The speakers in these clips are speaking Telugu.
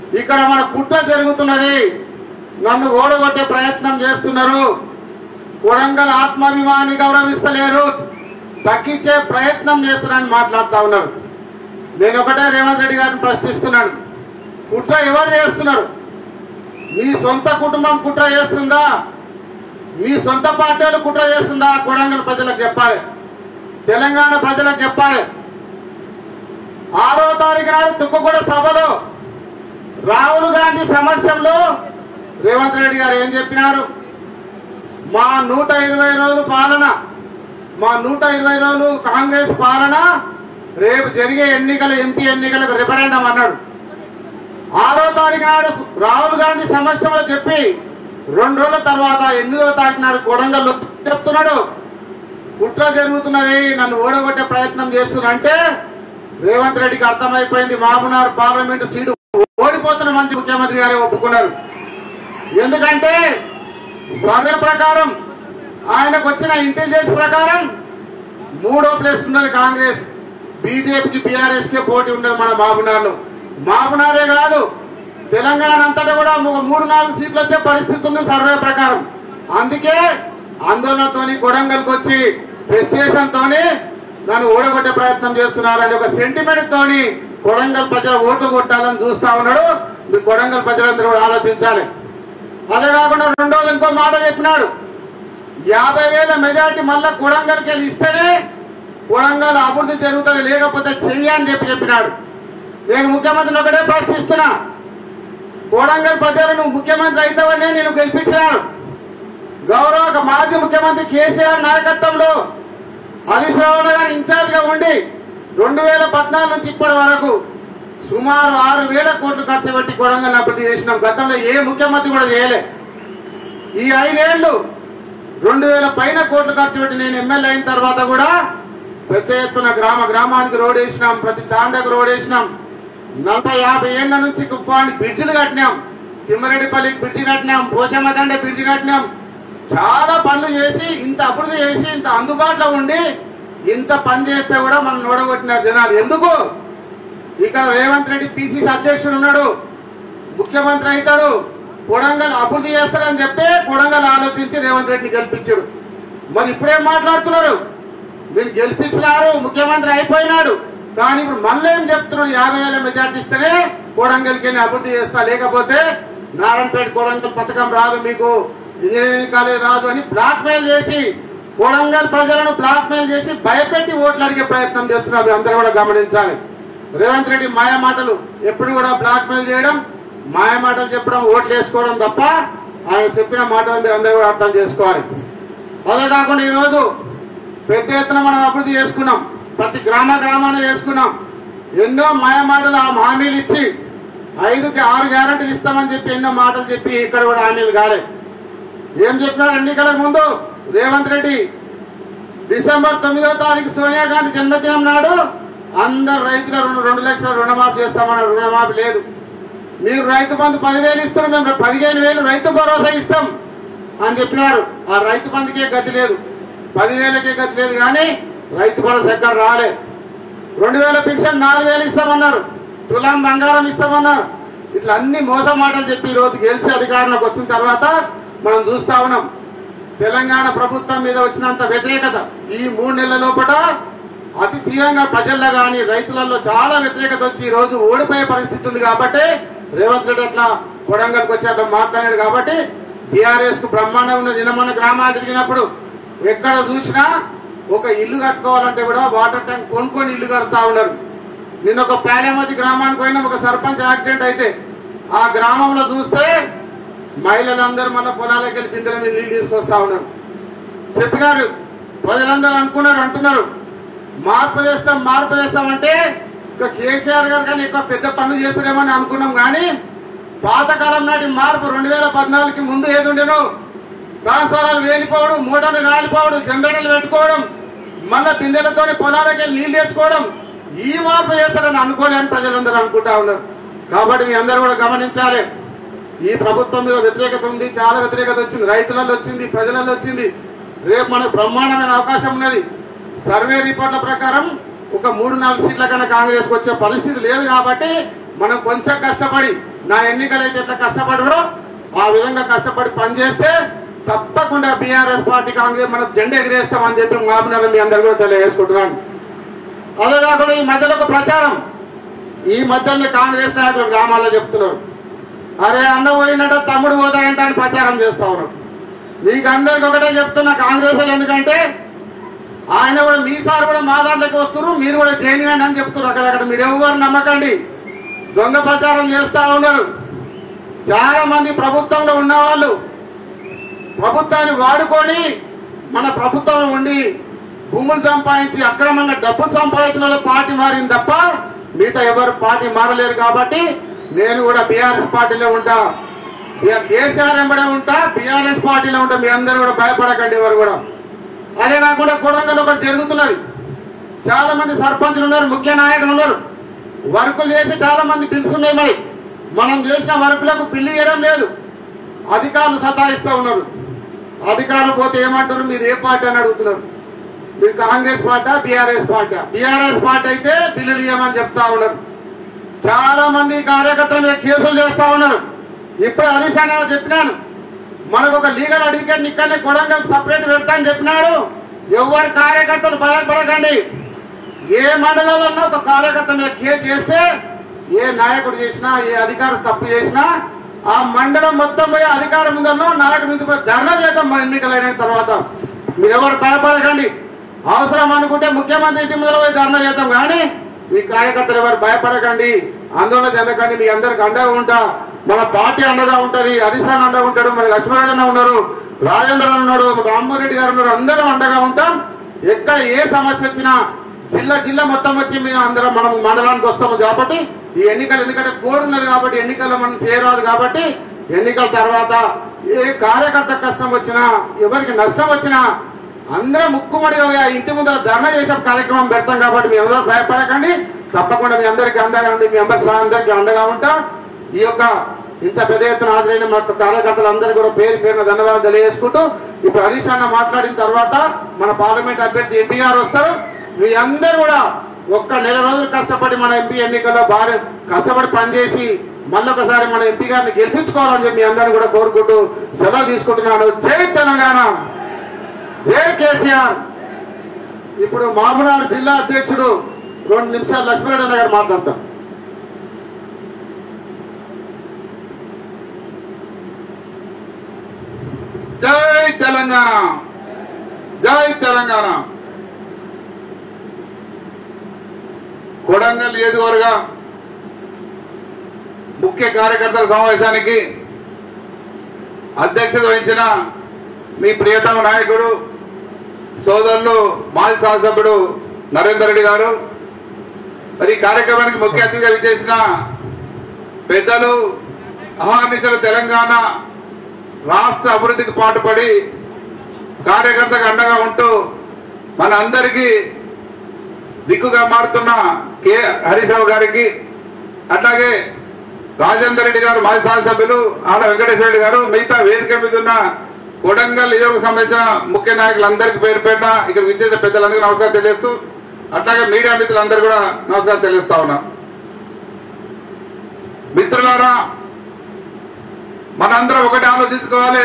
ఇక్కడ మన కుట్ర జరుగుతున్నది నన్ను ఓడగొట్టే ప్రయత్నం చేస్తున్నారు కొడంగల్ ఆత్మాభిమాని గౌరవిస్తలేరు తగ్గించే ప్రయత్నం చేస్తున్నారని మాట్లాడుతా ఉన్నారు నేను ఒకటే రేవంత్ రెడ్డి గారిని ప్రశ్నిస్తున్నాను కుట్ర ఎవరు చేస్తున్నారు మీ సొంత కుటుంబం కుట్ర చేస్తుందా మీ సొంత పార్టీలు కుట్ర చేస్తుందా కొడంగల్ ప్రజలకు చెప్పాలి తెలంగాణ ప్రజలకు చెప్పాలి ఆరో తారీఖు నాడు తుక్కుగూడ సభలో రాహుల్ గాంధీ సమక్షంలో రేవంత్ రెడ్డి గారు ఏం చెప్పినారు మా నూట ఇరవై రోజులు పాలన మా నూట ఇరవై రోజులు కాంగ్రెస్ పాలన రేపు జరిగే ఎన్నికల ఎంపీ ఎన్నికలకు రిఫరెండం అన్నాడు ఆరో తారీఖు నాడు రాహుల్ గాంధీ సమక్షంలో చెప్పి రెండు రోజుల తర్వాత ఎనిమిదో తారీఖు నాడు కొడంగల్లో చెప్తున్నాడు కుట్ర జరుగుతున్నది నన్ను ఓడగొట్టే ప్రయత్నం చేస్తున్నా అంటే రేవంత్ రెడ్డికి అర్థమైపోయింది మహబూబ్నగర్ పార్లమెంటు సీటు ఓడిపోతున్న మంత్రి ముఖ్యమంత్రి గారే ఒప్పుకున్నారు ఎందుకంటే సర్వే ప్రకారం ఆయనకు వచ్చిన ఇంటెలిజెన్స్ ప్రకారం మూడో ప్లేస్ ఉన్నది కాంగ్రెస్ బీజేపీకి బీఆర్ఎస్ కే పోటీ ఉండదు మన మహబూబ్నగర్లో మహబూబ్నగరే కాదు తెలంగాణ అంతటా కూడా ఒక మూడు నాలుగు సీట్లు వచ్చే పరిస్థితి ఉంది సర్వే ప్రకారం అందుకే ఆందోళనతోని కొడంగల్కి వచ్చి ప్రెస్టేషన్ తోని నన్ను ఓడగొట్టే ప్రయత్నం చేస్తున్నారని ఒక సెంటిమెంట్ తోని కొడంగల్ ప్రజల ఓట్లు కొట్టాలని చూస్తా ఉన్నాడు మీరు కొడంగల్ ప్రజలందరూ కూడా ఆలోచించాలి అదే కాకుండా రెండు రోజులు ఇంకో మాట చెప్పినాడు యాభై వేల మెజారిటీ మళ్ళా కొడంగల్కి వెళ్ళి ఇస్తేనే కొడంగల్ అభివృద్ధి జరుగుతుంది లేకపోతే చెయ్యి అని చెప్పి చెప్పినాడు నేను ముఖ్యమంత్రిని ఒకటే ప్రశ్నిస్తున్నా కొడంగల్ ప్రజలు నువ్వు ముఖ్యమంత్రి అవుతావని నేను గెలిపించినాను గౌరవ మాజీ ముఖ్యమంత్రి కేసీఆర్ నాయకత్వంలో హరీష్ రావు గారు ఇన్ఛార్జ్ గా ఉండి రెండు వేల పద్నాలుగు నుంచి ఇప్పటి వరకు సుమారు ఆరు వేల కోట్లు ఖర్చు పెట్టి కొడంగల్ అభివృద్ధి చేసినాం గతంలో ఏ ముఖ్యమంత్రి కూడా చేయలే ఈ ఐదేళ్లు రెండు వేల పైన కోట్లు ఖర్చు పెట్టి నేను ఎమ్మెల్యే అయిన తర్వాత కూడా పెద్ద ఎత్తున గ్రామ గ్రామానికి రోడ్ వేసినాం ప్రతి తాండకు రోడ్ వేసినాం నలభై యాభై ఏళ్ల నుంచి కుప్పానికి బ్రిడ్జిలు కట్టినాం తిమ్మరెడ్డిపల్లికి బ్రిడ్జి కట్టినాం పోషమ్మ దండ బ్రిడ్జి కట్టినాం చాలా పనులు చేసి ఇంత అభివృద్ధి చేసి ఇంత అందుబాటులో ఉండి ఇంత పని చేస్తే కూడా మనం నోడగొట్టినారు జనాలు ఎందుకు ఇక్కడ రేవంత్ రెడ్డి పిసిసి అధ్యక్షుడు ఉన్నాడు ముఖ్యమంత్రి అవుతాడు కొడంగల్ అభివృద్ధి చేస్తారని చెప్పి కొడంగల్ ఆలోచించి రేవంత్ రెడ్డిని గెలిపించారు మరి ఇప్పుడేం మాట్లాడుతున్నారు మీరు గెలిపించినారు ముఖ్యమంత్రి అయిపోయినాడు కానీ ఇప్పుడు మళ్ళీ ఏం చెప్తున్నాడు యాభై వేల మెజార్టీ ఇస్తేనే కొడంగల్కి వెళ్ళి అభివృద్ధి చేస్తా లేకపోతే నారాయణపేట కొడంగల్ పథకం రాదు మీకు ఇంజనీరింగ్ కాలేజ్ రాదు అని బ్లాక్ మెయిల్ చేసి కొడంగల్ ప్రజలను బ్లాక్ మెయిల్ చేసి భయపెట్టి ఓట్లు అడిగే ప్రయత్నం చేస్తున్నారు మీరు అందరూ కూడా గమనించాలి రేవంత్ రెడ్డి మాయ మాటలు ఎప్పుడు కూడా బ్లాక్ మెయిల్ చేయడం మాయ మాటలు చెప్పడం ఓట్లు వేసుకోవడం తప్ప ఆయన చెప్పిన మాటలు మీరు అందరూ కూడా అర్థం చేసుకోవాలి అదే కాకుండా ఈరోజు పెద్ద ఎత్తున మనం అభివృద్ధి చేసుకున్నాం ప్రతి గ్రామ గ్రామాన చేసుకున్నాం ఎన్నో మాయ మాటలు ఆ హామీలు ఇచ్చి ఐదుకి ఆరు గ్యారంటీలు ఇస్తామని చెప్పి ఎన్నో మాటలు చెప్పి ఇక్కడ కూడా హామీలు కాలే ఏం చెప్పినారు ఎన్నికలకు ముందు రేవంత్ రెడ్డి డిసెంబర్ తొమ్మిదో తారీఖు సోనియా గాంధీ జన్మదినం నాడు అందరు రైతుల రెండు రెండు లక్షల రుణమాఫీ చేస్తామన్నారు రుణమాఫీ లేదు మీరు రైతు బంధు పదివేలు ఇస్తారు మేము పదిహేను వేలు రైతు భరోసా ఇస్తాం అని చెప్పినారు ఆ రైతు బంధుకే గతి లేదు పదివేలకే గతి లేదు కానీ రైతు భరోసా ఎక్కడ రాలే రెండు వేల పెన్షన్ నాలుగు వేలు ఇస్తామన్నారు తులాం బంగారం ఇస్తామన్నారు ఇట్లా అన్ని మోసం మాటలు చెప్పి ఈ రోజు గెలిచి అధికారంలోకి వచ్చిన తర్వాత మనం చూస్తా ఉన్నాం తెలంగాణ ప్రభుత్వం మీద వచ్చినంత వ్యతిరేకత ఈ మూడు నెలల లోపల అతి తీవ్రంగా ప్రజల్లో కానీ రైతులలో చాలా వ్యతిరేకత వచ్చి ఈ రోజు ఓడిపోయే పరిస్థితి ఉంది కాబట్టి రేవంత్ రెడ్డి అట్లా కొడంగల్కి వచ్చి అట్లా మాట్లాడాడు కాబట్టి బీఆర్ఎస్ కు బ్రహ్మాండం ఉన్న నిన్న గ్రామాలు తిరిగినప్పుడు ఎక్కడ చూసినా ఒక ఇల్లు కట్టుకోవాలంటే కూడా వాటర్ ట్యాంక్ కొనుక్కొని ఇల్లు కడతా ఉన్నారు నిన్న ఒక పేలేమతి గ్రామానికి పోయిన ఒక సర్పంచ్ యాక్సిడెంట్ అయితే ఆ గ్రామంలో చూస్తే మహిళలందరూ మళ్ళీ పొలాలకు వెళ్ళి బిందెల మీద నీళ్ళు తీసుకొస్తా ఉన్నారు చెప్పినారు ప్రజలందరూ అనుకున్నారు అంటున్నారు మార్పు చేస్తాం మార్పు చేస్తామంటే ఇక కేసీఆర్ గారు కానీ ఎక్కువ పెద్ద పనులు చేస్తారేమని అనుకున్నాం కానీ పాతకాలం నాటి మార్పు రెండు వేల పద్నాలుగుకి ముందు ఏది ఉండేనో ట్రాన్స్ఫారాలు వేలిపోవడం మోటార్లు కాలిపోవడం జనరేటర్లు పెట్టుకోవడం మళ్ళా బిందెలతో పొలాలకి వెళ్ళి నీళ్లు తెచ్చుకోవడం ఈ మార్పు చేస్తారని అనుకోలేని ప్రజలందరూ అనుకుంటా ఉన్నారు కాబట్టి మీ అందరూ కూడా గమనించాలి ఈ ప్రభుత్వం మీద వ్యతిరేకత ఉంది చాలా వ్యతిరేకత వచ్చింది రైతులలో వచ్చింది ప్రజలలో వచ్చింది రేపు మనకు బ్రహ్మాండమైన అవకాశం ఉన్నది సర్వే రిపోర్ట్ల ప్రకారం ఒక మూడు నాలుగు సీట్ల కన్నా కాంగ్రెస్ వచ్చే పరిస్థితి లేదు కాబట్టి మనం కొంచెం కష్టపడి నా ఎన్నికలు అయితే ఎట్లా కష్టపడరో ఆ విధంగా కష్టపడి పనిచేస్తే తప్పకుండా బీఆర్ఎస్ పార్టీ కాంగ్రెస్ మనం జెండా ఎగిరేస్తామని చెప్పి మామూలు మీ అందరు కూడా తెలియజేసుకుంటున్నాను అదే కాకుండా ఈ మధ్యలో ఒక ప్రచారం ఈ మధ్యలో కాంగ్రెస్ నాయకులు గ్రామాల్లో చెప్తున్నారు అరే అన్న పోయినట్ట తమ్ముడు పోతాడంట అని ప్రచారం చేస్తా ఉన్నారు మీకు అందరికి ఒకటే చెప్తున్నా కాంగ్రెస్ వాళ్ళు ఎందుకంటే ఆయన కూడా మీ సార్ కూడా మా దాంట్లోకి వస్తున్నారు మీరు కూడా చేయనియండి అని చెప్తున్నారు అక్కడక్కడ మీరు ఎవరు నమ్మకండి దొంగ ప్రచారం చేస్తా ఉన్నారు చాలా మంది ప్రభుత్వంలో ఉన్నవాళ్ళు ప్రభుత్వాన్ని వాడుకొని మన ప్రభుత్వం ఉండి భూములు సంపాదించి అక్రమంగా డబ్బులు సంపాదించిన వాళ్ళు పార్టీ మారింది తప్ప మిగతా ఎవరు పార్టీ మారలేరు కాబట్టి నేను కూడా బీఆర్ఎస్ పార్టీలో ఉంటా ఇక కేసీఆర్ వెంబడే ఉంటా బీఆర్ఎస్ పార్టీలో ఉంటా మీ అందరూ కూడా భయపడకండి ఎవరు కూడా అదే కాకుండా కొడంగల్ ఒకటి జరుగుతున్నది చాలా మంది సర్పంచులు ఉన్నారు ముఖ్య నాయకులు ఉన్నారు వర్కులు చేసి చాలా మంది బిల్స్ ఉన్నాయి మరి మనం చేసిన వర్కులకు బిల్లు ఇవ్వడం లేదు అధికారులు సతాయిస్తూ ఉన్నారు అధికారులు పోతే ఏమంటారు మీరు ఏ పార్టీ అని అడుగుతున్నారు మీరు Congress party BRS party BRS party అయితే బిల్లులు ఇవ్వమని చెప్తా ఉన్నారు చాలా మంది కార్యకర్తల మీద కేసులు చేస్తా ఉన్నారు ఇప్పుడు హరీష్ అన్న చెప్పినాను మనకు ఒక లీగల్ అడ్వకేట్ ఇక్కడనే కొడంగల్ సపరేట్ పెడతా అని చెప్పినాడు ఎవరు కార్యకర్తలు భయపడకండి ఏ మండలంలో ఒక కార్యకర్త మీద కేసు చేస్తే ఏ నాయకుడు చేసినా ఏ అధికారి తప్పు చేసినా ఆ మండలం మొత్తం పోయి అధికారం ముందరలో నాయకుడి మీద పోయి ధర్నా చేద్దాం మన ఎన్నికలైన తర్వాత మీరు ఎవరు భయపడకండి అవసరం అనుకుంటే ముఖ్యమంత్రి ఇంటి ముందర పోయి ధర్నా చేద్దాం కానీ ఈ కార్యకర్తలు ఎవరు భయపడకండి ఆందోళన చెందకండి మీ అందరికి అండగా ఉంటా మన పార్టీ అండగా ఉంటది హరిశాన్ అండగా ఉంటాడు మన లక్ష్మణరాజన్న ఉన్నారు రాజేంద్ర ఉన్నాడు రామ్మోహన్ గారు ఉన్నారు అందరం అండగా ఉంటాం ఎక్కడ ఏ సమస్య వచ్చినా జిల్లా జిల్లా మొత్తం వచ్చి మేము అందరం మనం మండలానికి వస్తాము కాబట్టి ఈ ఎన్నికలు ఎందుకంటే కోడ్ ఉన్నది కాబట్టి ఎన్నికల్లో మనం చేయరాదు కాబట్టి ఎన్నికల తర్వాత ఏ కార్యకర్త కష్టం వచ్చినా ఎవరికి నష్టం వచ్చినా అందరం ముక్కుమడిగా పోయి ఆ ఇంటి ముందర ధర్నా చేసే కార్యక్రమం పెడతాం కాబట్టి మీ అందరూ భయపడకండి తప్పకుండా మీ అందరికీ అండగా ఉండి మీ అందరికి అందరికీ అండగా ఉంటా ఈ యొక్క ఇంత పెద్ద ఎత్తున హాజరైన మా యొక్క కార్యకర్తలందరూ కూడా పేరు పేరున ధన్యవాదాలు తెలియజేసుకుంటూ ఇప్పుడు హరీష్ అన్న మాట్లాడిన తర్వాత మన పార్లమెంట్ అభ్యర్థి ఎంపీ గారు వస్తారు మీ అందరూ కూడా ఒక్క నెల రోజులు కష్టపడి మన ఎంపీ ఎన్నికల్లో భారీ కష్టపడి పనిచేసి మళ్ళొకసారి మన ఎంపీ గారిని గెలిపించుకోవాలని చెప్పి మీ అందరిని కూడా కోరుకుంటూ సెలవు తీసుకుంటున్నాను జై తెలంగాణ జై కేసీఆర్ ఇప్పుడు మామూనాడు జిల్లా అధ్యక్షుడు రెండు నిమిషాలు లక్ష్మీరెడ్డి గారు మాట్లాడతారు జై తెలంగాణ జై తెలంగాణ కొడంగల్ నియోజకవర్గ ముఖ్య కార్యకర్తల సమావేశానికి అధ్యక్షత వహించిన మీ ప్రియతమ నాయకుడు సోదరులు మాజీ శాసనసభ్యుడు నరేందర్ రెడ్డి గారు మరి ఈ కార్యక్రమానికి ముఖ్య అతిథిగా విచ్చేసిన పెద్దలు అహార్నిశలు తెలంగాణ రాష్ట్ర అభివృద్ధికి పాటుపడి కార్యకర్తకు అండగా ఉంటూ మన అందరికీ దిక్కుగా మారుతున్న కె హరీశ్రావు గారికి అట్లాగే రాజేందర్ రెడ్డి గారు మాజీ శాసనసభ్యులు ఆడ వెంకటేశ్వర రెడ్డి గారు మిగతా వేదిక మీద ఉన్న కొడంగల్ నియోజకవర్గం సంబంధించిన ముఖ్య నాయకులందరికీ పేరు పేరున ఇక్కడ విచ్చేసిన పెద్దలందరికీ నమస్కారం తెలియజేస్తూ అట్లాగే మీడియా మిత్రులందరూ కూడా నమస్కారం తెలియజేస్తా ఉన్నా మిత్రులారా మనందరం ఒకటి ఆలోచించుకోవాలి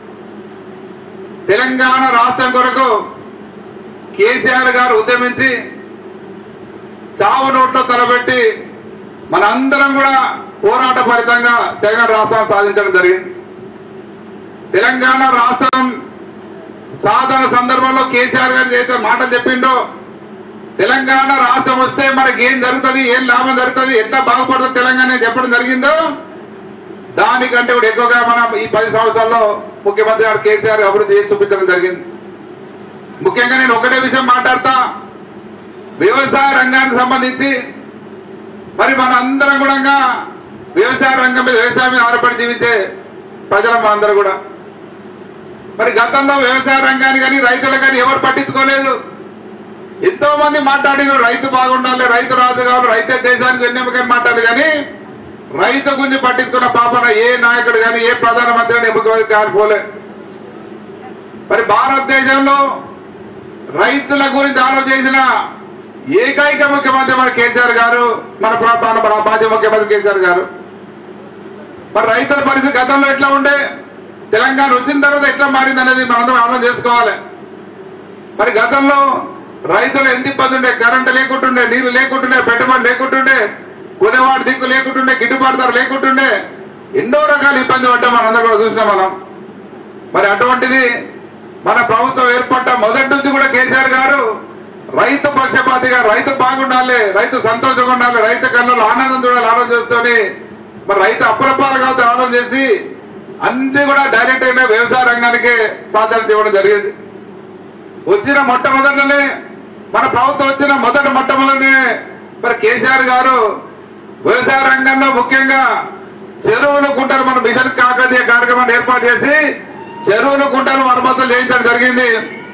తెలంగాణ రాష్ట్రం కొరకు కేసీఆర్ గారు ఉద్యమించి చావు నోట్లో తలబెట్టి మనందరం కూడా పోరాట ఫలితంగా తెలంగాణ రాష్ట్రం సాధించడం జరిగింది తెలంగాణ రాష్ట్రం సాధన సందర్భంలో కేసీఆర్ గారు ఏదైతే మాటలు చెప్పిండో తెలంగాణ రాష్ట్రం వస్తే మనకి ఏం జరుగుతుంది ఏం లాభం జరుగుతుంది ఎట్లా బాగుపడుతుంది తెలంగాణ అని చెప్పడం జరిగిందో దానికంటే కూడా ఎక్కువగా మనం ఈ పది సంవత్సరాల్లో ముఖ్యమంత్రి గారు కేసీఆర్ అభివృద్ధి చేసి చూపించడం జరిగింది ముఖ్యంగా నేను ఒకటే విషయం మాట్లాడతా వ్యవసాయ రంగానికి సంబంధించి మరి మన అందరం కూడా వ్యవసాయ రంగం మీద వ్యవసాయం మీద ఆధారపడి జీవించే ప్రజలం మనందరూ కూడా మరి గతంలో వ్యవసాయ రంగాన్ని కానీ రైతులు కానీ ఎవరు పట్టించుకోలేదు ఎంతో మంది మాట్లాడిన రైతు బాగుండాలి రైతు రాజు కావాలి రైతే దేశానికి వెన్నెముకని మాట్లాడు కానీ రైతు గురించి పట్టించుకున్న పాపన ఏ నాయకుడు కానీ ఏ ప్రధానమంత్రి కానీ ముఖ్యమంత్రి కానిపోలే మరి భారతదేశంలో రైతుల గురించి ఆలోచించిన ఏకైక ముఖ్యమంత్రి మన కేసీఆర్ గారు మన ప్ర- మన మన మాజీ ముఖ్యమంత్రి కేసీఆర్ గారు మరి రైతుల పరిస్థితి గతంలో ఎట్లా ఉండే తెలంగాణ వచ్చిన తర్వాత ఎట్లా మారింది అనేది మనందరం ఆలోచన చేసుకోవాలి మరి గతంలో రైతులు ఎంత ఇబ్బంది ఉండే కరెంటు లేకుంటుండే నీళ్లు లేకుంటుండే పెట్టుబడి లేకుంటుండే కుదేవాడు దిక్కు లేకుంటుండే గిట్టుబాటు ధర లేకుంటుండే ఎన్నో రకాల ఇబ్బంది పడ్డాం మనందరం కూడా చూసినాం మనం మరి అటువంటిది మన ప్రభుత్వం ఏర్పడ్డ మొదటి నుంచి కూడా కేసీఆర్ గారు రైతు పక్షపాతిగా రైతు బాగుండాలి రైతు సంతోషంగా ఉండాలి రైతు కళ్ళలో ఆనందం చూడాలి ఆలోచన చేస్తూనే మరి రైతు అప్రపాలు కాదు ఆలోచన చేసి అన్ని కూడా డైరెక్ట్ అయిన వ్యవసాయ రంగానికి ప్రాధాన్యత ఇవ్వడం జరిగింది వచ్చిన మొట్టమొదటినే మన ప్రభుత్వం వచ్చిన మొదటి మొట్టమొదటి మరి కేసీఆర్ గారు వ్యవసాయ రంగంలో ముఖ్యంగా చెరువులు కుంటలు మన మిషన్ కాకతీయ కార్యక్రమాన్ని ఏర్పాటు చేసి చెరువులు కుంటలు మరమ్మతులు చేయించడం జరిగింది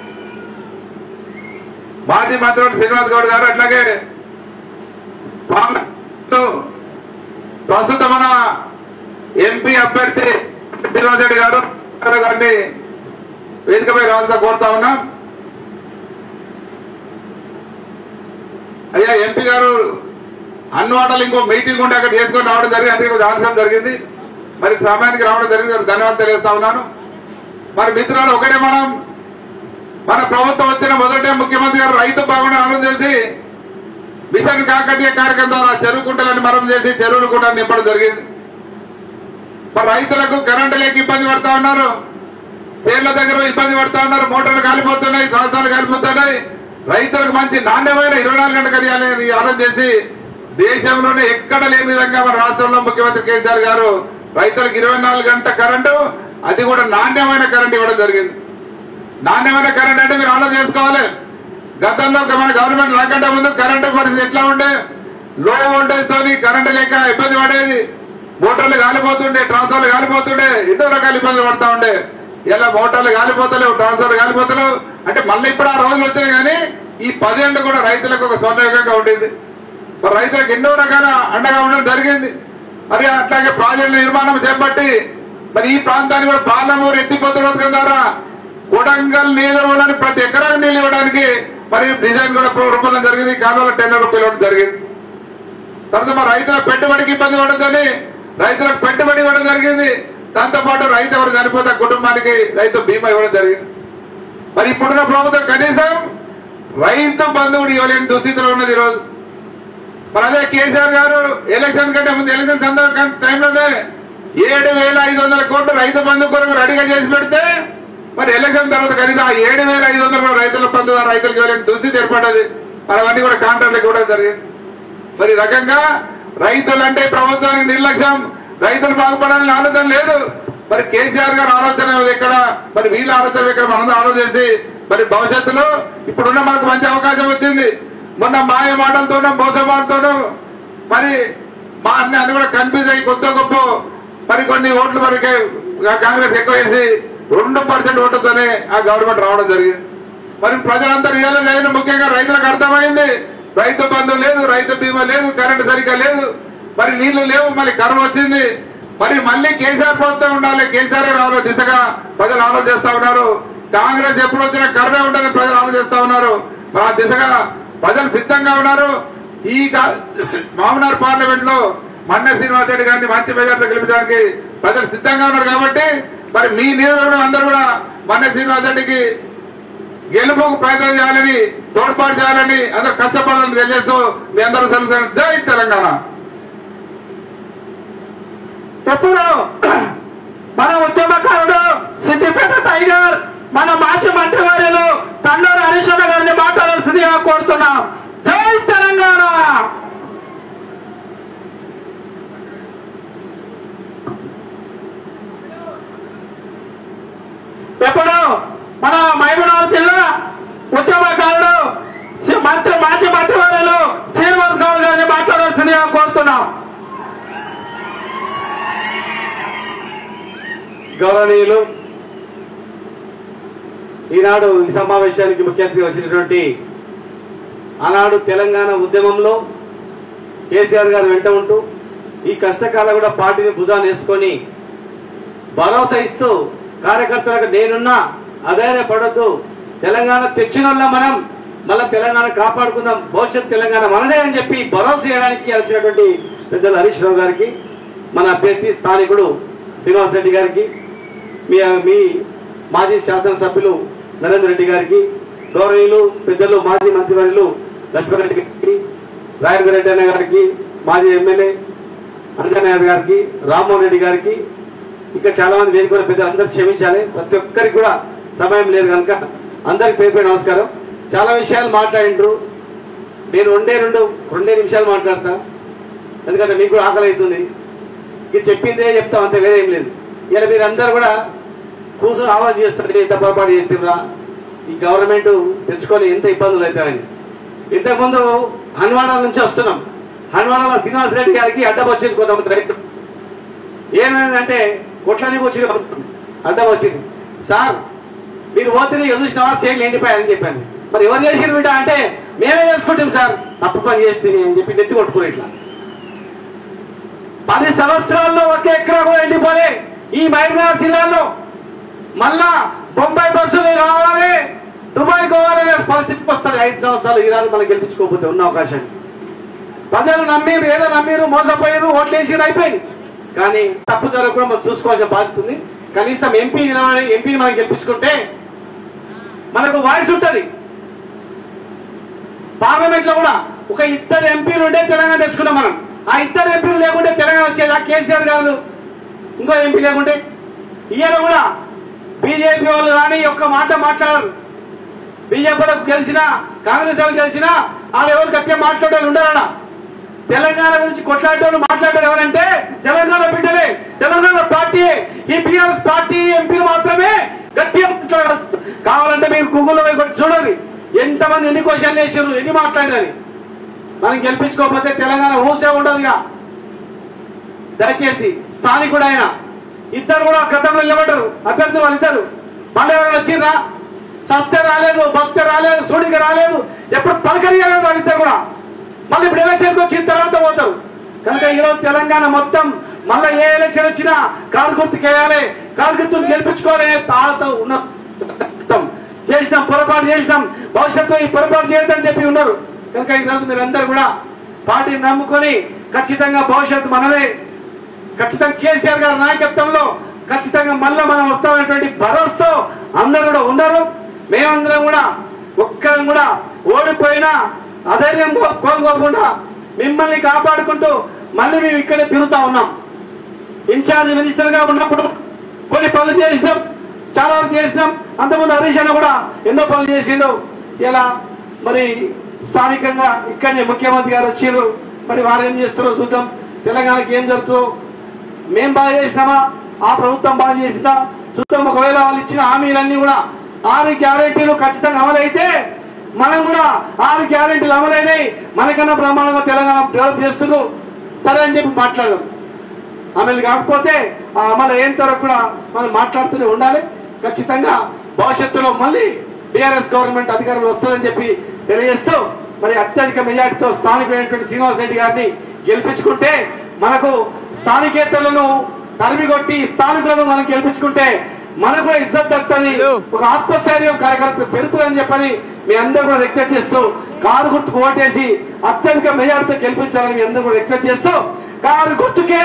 మాజీ మంత్రి శ్రీనివాస్ గౌడ్ గారు అట్లాగే పార్లమెంటు ప్రస్తుత మన ఎంపీ అభ్యర్థి శ్రీనివాస్ రెడ్డి గారు గారిని వేదికపై రావాల్సిన కోరుతా ఉన్నాం అయ్యా ఎంపీ గారు అన్నవాటలు ఇంకో మీటింగ్ ఉంటే అక్కడ చేసుకొని రావడం జరిగింది అందుకే కొంచెం ఆలస్యం జరిగింది మరి సమయానికి రావడం జరిగింది ధన్యవాదాలు తెలియజేస్తా ఉన్నాను మరి మిత్రులు ఒకటే మనం మన ప్రభుత్వం వచ్చిన మొదటే ముఖ్యమంత్రి గారు రైతు బాగుండే ఆనందం చేసి మిషన్ కాకతీయ కార్యక్రమం ద్వారా చెరువు కుంటలను మరం చేసి చెరువులు కూడా నింపడం జరిగింది మరి రైతులకు కరెంటు లేక ఇబ్బంది పడతా ఉన్నారు చేళ్ల దగ్గర ఇబ్బంది పడతా ఉన్నారు మోటార్లు కాలిపోతున్నాయి సంవత్సరాలు కాలిపోతున్నాయి రైతులకు మంచి నాణ్యమైన ఇరవై నాలుగు గంటలు కలియాలని ఆలోచన చేసి దేశంలోనే ఎక్కడ లేని విధంగా మన రాష్ట్రంలో ముఖ్యమంత్రి కేసీఆర్ గారు రైతులకు ఇరవై నాలుగు గంటల కరెంటు అది కూడా నాణ్యమైన కరెంట్ ఇవ్వడం జరిగింది నాణ్యమైన కరెంట్ అంటే మీరు ఆలోచన చేసుకోవాలి గతంలో మన గవర్నమెంట్ రాకుండా ముందు కరెంటు పరిస్థితి ఎట్లా ఉండే లో వోల్టేజ్ తోని కరెంటు లేక ఇబ్బంది పడేది మోటార్లు కాలిపోతుండే ట్రాన్స్ఫర్లు కాలిపోతుండే ఎన్నో రకాల ఇబ్బందులు పడతా ఉండే ఇలా మోటార్లు కాలిపోతలేవు ట్రాన్స్ఫర్లు కాలిపోతలేవు అంటే మళ్ళీ ఇప్పుడు ఆ రోజులు వచ్చినాయి కానీ ఈ పదేళ్ళు కూడా రైతులకు ఒక స్వర్ణయుగంగా ఉండేది మరి రైతులకు ఎన్నో రకాల అండగా ఉండడం జరిగింది మరి అట్లాగే ప్రాజెక్టుల నిర్మాణం చేపట్టి మరి ఈ ప్రాంతాన్ని కూడా పాలమూరు ఎత్తిపోతుల పథకం ద్వారా కొడంగల్ నియోజకవర్గానికి ప్రతి ఎకరానికి నీళ్ళు ఇవ్వడానికి మరి డిజైన్ కూడా రూపొందడం జరిగింది కాలువల టెండర్ పిలవడం జరిగింది తర్వాత మరి రైతుల పెట్టుబడికి ఇబ్బంది పడదని రైతులకు పెట్టుబడి ఇవ్వడం జరిగింది దాంతో పాటు రైతు ఎవరు చనిపోతే ఆ కుటుంబానికి రైతు బీమా ఇవ్వడం జరిగింది మరి ఇప్పుడున్న ప్రభుత్వం కనీసం రైతు బంధువుడు ఇవ్వలేని దుస్థితిలో ఉన్నది ఈరోజు మరి అదే కేసీఆర్ గారు ఎలక్షన్ కంటే ముందు ఎలక్షన్ సందర్భ టైంలోనే ఏడు వేల ఐదు వందల కోట్లు రైతు బంధు కొరకు రెడీగా చేసి పెడితే మరి ఎలక్షన్ తర్వాత కనీసం ఆ ఏడు వేల ఐదు వందలు కూడా రైతుల బంధు రైతులకు ఇవ్వలేని దుస్థితి ఏర్పడ్డది మరి అవన్నీ కూడా కాంట్రాక్ట్లకు ఇవ్వడం జరిగింది మరి ఈ రకంగా రైతులు అంటే ప్రభుత్వానికి నిర్లక్ష్యం రైతులు బాగుపడాలని ఆలోచన లేదు మరి కేసీఆర్ గారు ఆలోచన ఇక్కడ మరి వీళ్ళ ఆలోచన ఇక్కడ మనందరం ఆలోచించి మరి భవిష్యత్తులో ఇప్పుడున్న మనకు మంచి అవకాశం వచ్చింది మొన్న మాయ మాటలతోనూ మోస మాటలతోనూ మరి మా అన్ని అన్ని కూడా కన్ఫ్యూజ్ అయ్యి కొత్త గొప్ప మరి కొన్ని ఓట్లు మరి కాంగ్రెస్ ఎక్కువ వేసి రెండు పర్సెంట్ ఓట్లతోనే ఆ గవర్నమెంట్ రావడం జరిగింది మరి ప్రజలంతా రియలైజ్ అయిన ముఖ్యంగా రైతులకు అర్థమైంది రైతు బంధు లేదు రైతు బీమా లేదు కరెంటు సరిగ్గా లేదు మరి నీళ్లు లేవు మళ్ళీ కరువు వచ్చింది మరి మళ్ళీ కేసీఆర్ ప్రభుత్వం ఉండాలి కేసీఆర్ రావాలి దిశగా ప్రజలు ఆలోచిస్తా ఉన్నారు కాంగ్రెస్ ఎప్పుడు వచ్చినా కరువే ఉంటుందని ప్రజలు ఆలోచిస్తా ఉన్నారు మరి ఆ దిశగా ప్రజలు సిద్ధంగా ఉన్నారు ఈ కా- మామనార్ పార్లమెంట్ లో మన్న శ్రీనివాస్ రెడ్డి గారిని మంచి మెజార్టీ గెలిపించడానికి ప్రజలు సిద్ధంగా ఉన్నారు కాబట్టి మరి మీ నియోజకవర్గం అందరూ కూడా మన్న శ్రీనివాస్ రెడ్డికి గెలుపుకు ప్రయత్నం చేయాలని తోడ్పాటు చేయాలని అందరూ కష్టపడాలని తెలియజేస్తూ మీ అందరూ సెలవు జై తెలంగాణ ఎప్పుడు మన ఉద్యమకారుడు సిద్దిపేట టైగర్ మన మాజీ మంత్రివర్యులు తండూరు హరీశ్వర గారిని మాట్లాడాల్సిందిగా కోరుతున్నాం జై తెలంగాణ ఎప్పుడు మన మహబూబ్నగర్ జిల్లా ఉద్యమకారుడు సి- మంత్రి మాజీ మంత్రివర్యులు శ్రీనివాస్ గౌడ్ గారిని మాట్లాడాల్సిందిగా కోరుతున్నాం గౌరవనీయులు ఈనాడు ఈ సమావేశానికి ముఖ్య అతిథిగా వచ్చినటువంటి ఆనాడు తెలంగాణ ఉద్యమంలో కేసీఆర్ గారు వెంట ఉంటూ ఈ కష్టకాలం కూడా పార్టీని భుజాన్ని వేసుకొని భరోసా ఇస్తూ కార్యకర్తలకు నేనున్నా అధైర్య పడద్దు తెలంగాణ తెచ్చిన వాళ్ళ మనం మళ్ళా తెలంగాణ కాపాడుకుందాం భవిష్యత్ తెలంగాణ మనదే అని చెప్పి భరోసా చేయడానికి వచ్చినటువంటి పెద్దలు హరీష్ రావు గారికి మన అభ్యర్థి స్థానికుడు శ్రీనివాస్ రెడ్డి గారికి మీ మీ మాజీ శాసనసభ్యులు నరేంద్ర రెడ్డి గారికి గౌరవీయులు పెద్దలు మాజీ మంత్రివర్యులు లక్ష్మణరెడ్డి గారికి రాజేంద్ర రెడ్డి అన్న గారికి మాజీ ఎమ్మెల్యే అంజనాథ్ గారికి రామ్మోహన్ రెడ్డి గారికి ఇంకా చాలా మంది వేదిక కూడా పెద్దలు అందరూ క్షమించాలి ప్రతి ఒక్కరికి కూడా సమయం లేదు కనుక అందరికి పేరు పేరు నమస్కారం చాలా విషయాలు మాట్లాడిండ్రు నేను రెండే రెండు రెండే నిమిషాలు మాట్లాడతా ఎందుకంటే మీకు కూడా ఆకలి అవుతుంది ఇక చెప్పిందే చెప్తాం అంతే వేరే ఏం లేదు ఇలా మీరందరూ కూడా కూర్చొని ఆలోచన చేస్తుంటే ఎంత పొరపాటు చేస్తుందా ఈ గవర్నమెంట్ తెచ్చుకొని ఎంత ఇబ్బందులు అవుతాయని ఇంతకుముందు హన్వాడ నుంచి వస్తున్నాం హన్వాడలో శ్రీనివాస్ రెడ్డి గారికి అడ్డం వచ్చింది కొంతమంది రైతులు ఏమైందంటే కొట్లని వచ్చింది అడ్డం వచ్చింది సార్ మీరు పోతే చూసినావా సేల్ ఎండిపోయారని చెప్పాను మరి ఎవరు చేసిన బిడ్డ అంటే మేమే చేసుకుంటాం సార్ తప్పు పని చేస్తే అని చెప్పి నెత్తి కొట్టుకుని ఇట్లా పది సంవత్సరాల్లో ఒక ఎకరా కూడా ఎండిపోలే ఈ మహబూబ్నగర్ జిల్లాలో మళ్ళా బొంబాయి బస్సులు రావాలి దుబాయ్ పోవాలనే పరిస్థితికి వస్తుంది ఐదు సంవత్సరాలు ఈ రాజు మనం గెలిపించుకోకపోతే ఉన్న అవకాశాన్ని ప్రజలు నమ్మిరు ఏదో నమ్మిరు మోసపోయారు ఓట్లు వేసిరు అయిపోయింది కానీ తప్పు జరగకుండా మనం చూసుకోవాల్సిన బాధ్యత ఉంది కనీసం ఎంపీ నిలబడి ఎంపీని మనం గెలిపించుకుంటే మనకు వాయిస్ ఉంటుంది పార్లమెంట్ లో కూడా ఒక ఇద్దరు ఎంపీలు ఉంటే తెలంగాణ తెచ్చుకున్నాం మనం ఆ ఇద్దరు ఎంపీలు లేకుంటే తెలంగాణ వచ్చేది ఆ కేసీఆర్ గారు ఇంకో ఎంపీ లేకుంటే ఇయ్యాల కూడా బీజేపీ వాళ్ళు కానీ ఒక్క మాట మాట్లాడరు బీజేపీలకు గెలిచినా కాంగ్రెస్ వాళ్ళు గెలిచినా వాళ్ళు ఎవరు గట్టిగా మాట్లాడారు ఉండరన్నా తెలంగాణ గురించి కొట్లాడేవాళ్ళు మాట్లాడారు ఎవరంటే తెలంగాణ బిడ్డలే తెలంగాణ పార్టీ ఈ బీఆర్ఎస్ పార్టీ ఎంపీలు మాత్రమే గట్టిగా మాట్లాడారు కావాలంటే మీరు గూగుల్లో పోయి కొట్టి చూడండి ఎంతమంది ఎన్ని క్వశ్చన్లు వేసారు ఎన్ని మాట్లాడారు మనం గెలిపించుకోకపోతే తెలంగాణ ఊసే ఉండదుగా దయచేసి స్థానికుడు ఆయన ఇద్దరు కూడా గతంలో నిలబడ్డారు అభ్యర్థులు వాళ్ళిద్దరు మళ్ళీ ఎవరైనా వచ్చిర్రా సస్తే రాలేదు భక్తి రాలేదు సూడికి రాలేదు ఎప్పుడు పలకరియలేదు వాళ్ళిద్దరు కూడా మళ్ళీ ఇప్పుడు ఎలక్షన్కి వచ్చిన తర్వాత పోతారు కనుక ఈరోజు తెలంగాణ మొత్తం మళ్ళీ ఏ ఎలక్షన్ వచ్చినా కారు గుర్తుకు వేయాలి కారు గుర్తును గెలిపించుకోవాలి తాత ఉన్న మొత్తం చేసినాం పొరపాటు చేసినాం భవిష్యత్తులో ఈ పొరపాటు చేయొద్దని చెప్పి ఉన్నారు కనుక ఈరోజు మీరందరూ కూడా పార్టీని నమ్ముకొని ఖచ్చితంగా భవిష్యత్తు మనదే ఖచ్చితంగా కేసీఆర్ గారి నాయకత్వంలో ఖచ్చితంగా మళ్ళా మనం వస్తామనేటువంటి భరోసాతో అందరూ కూడా ఉన్నారు మేమందరం కూడా ఒక్కరం కూడా ఓడిపోయినా అధైర్యం కో- కోల్పోకుండా మిమ్మల్ని కాపాడుకుంటూ మళ్ళీ మేము ఇక్కడే తిరుగుతా ఉన్నాం ఇన్ఛార్జ్ మినిస్టర్ గా ఉన్నప్పుడు కొన్ని పనులు చేసినాం చాలా వరకు చేసినాం అంతకుముందు హరీష్ అన్న కూడా ఎన్నో పనులు చేసిండు ఇలా మరి స్థానికంగా ఇక్కడనే ముఖ్యమంత్రి గారు వచ్చారు మరి వారు ఏం చేస్తారో చూద్దాం తెలంగాణకి ఏం జరుగుతుందో మేం బాగా చేసినామా ఆ ప్రభుత్వం బాగా చేసిందా చూద్దాం ఒకవేళ వాళ్ళు ఇచ్చిన హామీలన్నీ కూడా ఆరు గ్యారెంటీలు ఖచ్చితంగా అమలైతే మనం కూడా ఆరు గ్యారెంటీలు అమలైనాయి మనకన్నా బ్రహ్మాండంగా తెలంగాణ డెవలప్ చేస్తున్నారు సరే అని చెప్పి మాట్లాడదాం అమలు కాకపోతే ఆ అమలు అయ్యేంత వరకు కూడా మనం మాట్లాడుతూనే ఉండాలి ఖచ్చితంగా భవిష్యత్తులో మళ్ళీ బీఆర్ఎస్ గవర్నమెంట్ అధికారంలో వస్తుందని చెప్పి తెలియజేస్తూ మరి అత్యధిక మెజార్టీతో స్థానికులైనటువంటి శ్రీనివాస్ రెడ్డి గారిని గెలిపించుకుంటే మనకు స్థానికేతలను తరిమి కొట్టి స్థానికులను మనం గెలిపించుకుంటే మనకు కూడా ఇజ్జత్ దక్కుతుంది ఒక ఆత్మస్థైర్యం కార్యకర్త పెరుగుతుందని చెప్పని మీ అందరూ కూడా రిక్వెస్ట్ చేస్తూ కారు గుర్తుకు ఓటేసి అత్యధిక మెజార్టీతో గెలిపించాలని మీ అందరూ కూడా రిక్వెస్ట్ చేస్తూ కారు గుర్తుకే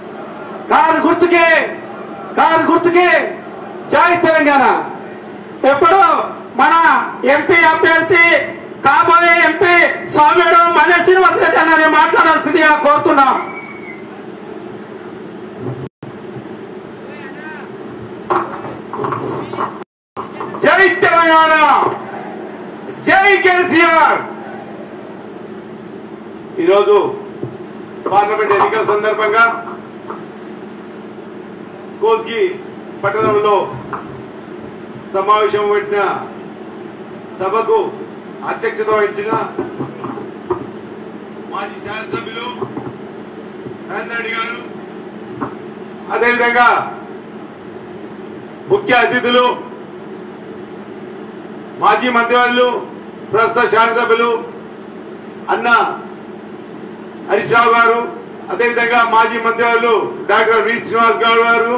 కారు గుర్తుకే కారు గుర్తుకే జై తెలంగాణ ఇప్పుడు మన ఎంపీ అభ్యర్థి కాబోయే ఎంపీ సౌమ్యుడు మన శ్రీనివాస్ రెడ్డి అన్నని మాట్లాడాల్సిందిగా కోరుతున్నాం జై తెలంగాణ జై కేసీఆర్ ఈరోజు పార్లమెంట్ ఎన్నికల సందర్భంగా కోస్గి పట్టణంలో సమావేశం పెట్టిన సభకు అధ్యక్షత వహించిన మాజీ శాసనసభ్యులు నరేంద్ర రెడ్డి గారు అదేవిధంగా ముఖ్య అతిథులు మాజీ మంత్రివర్యులు ప్రస్తుత శాసనసభ్యులు అన్న హరీష్ రావు గారు అదేవిధంగా మాజీ మంత్రివర్యులు డాక్టర్ వి శ్రీనివాస్ గౌడ్ గారు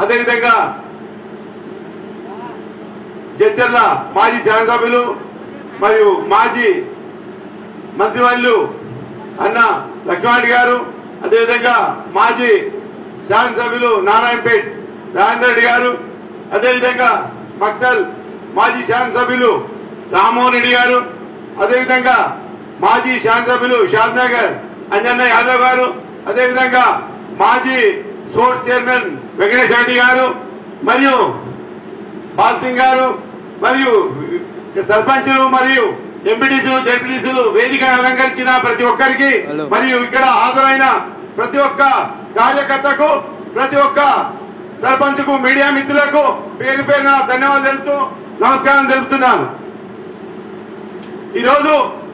అదేవిధంగా జడ్చర్ల మాజీ శాసనసభ్యులు మరియు మాజీ మంత్రివర్యులు అన్న లక్ష్మారెడ్డి గారు అదేవిధంగా మాజీ శాసనసభ్యులు నారాయణపేట్ రాజేందర్ రెడ్డి గారు అదేవిధంగా మక్తల్ మాజీ శాసనసభ్యులు రామ్మోహన్ రెడ్డి గారు అదేవిధంగా మాజీ శాసనసభ్యులు షాద్నగర్ అంజన్న యాదవ్ గారు అదేవిధంగా మాజీ స్పోర్ట్స్ చైర్మన్ వెంకటేష్ రెడ్డి గారు మరియు పాల్ సింగ్ గారు మరియు సర్పంచులు మరియు ఎంపీటీసీలు జడ్పీటీసీలు వేదిక అలంకరించిన ప్రతి ఒక్కరికి మరియు ఇక్కడ హాజరైన ప్రతి ఒక్క కార్యకర్తకు ప్రతి ఒక్క సర్పంచ్కు మీడియా మిత్రులకు పేరు పేరున ధన్యవాదాలు తెలుపుతూ నమస్కారం తెలుపుతున్నాను ఈరోజు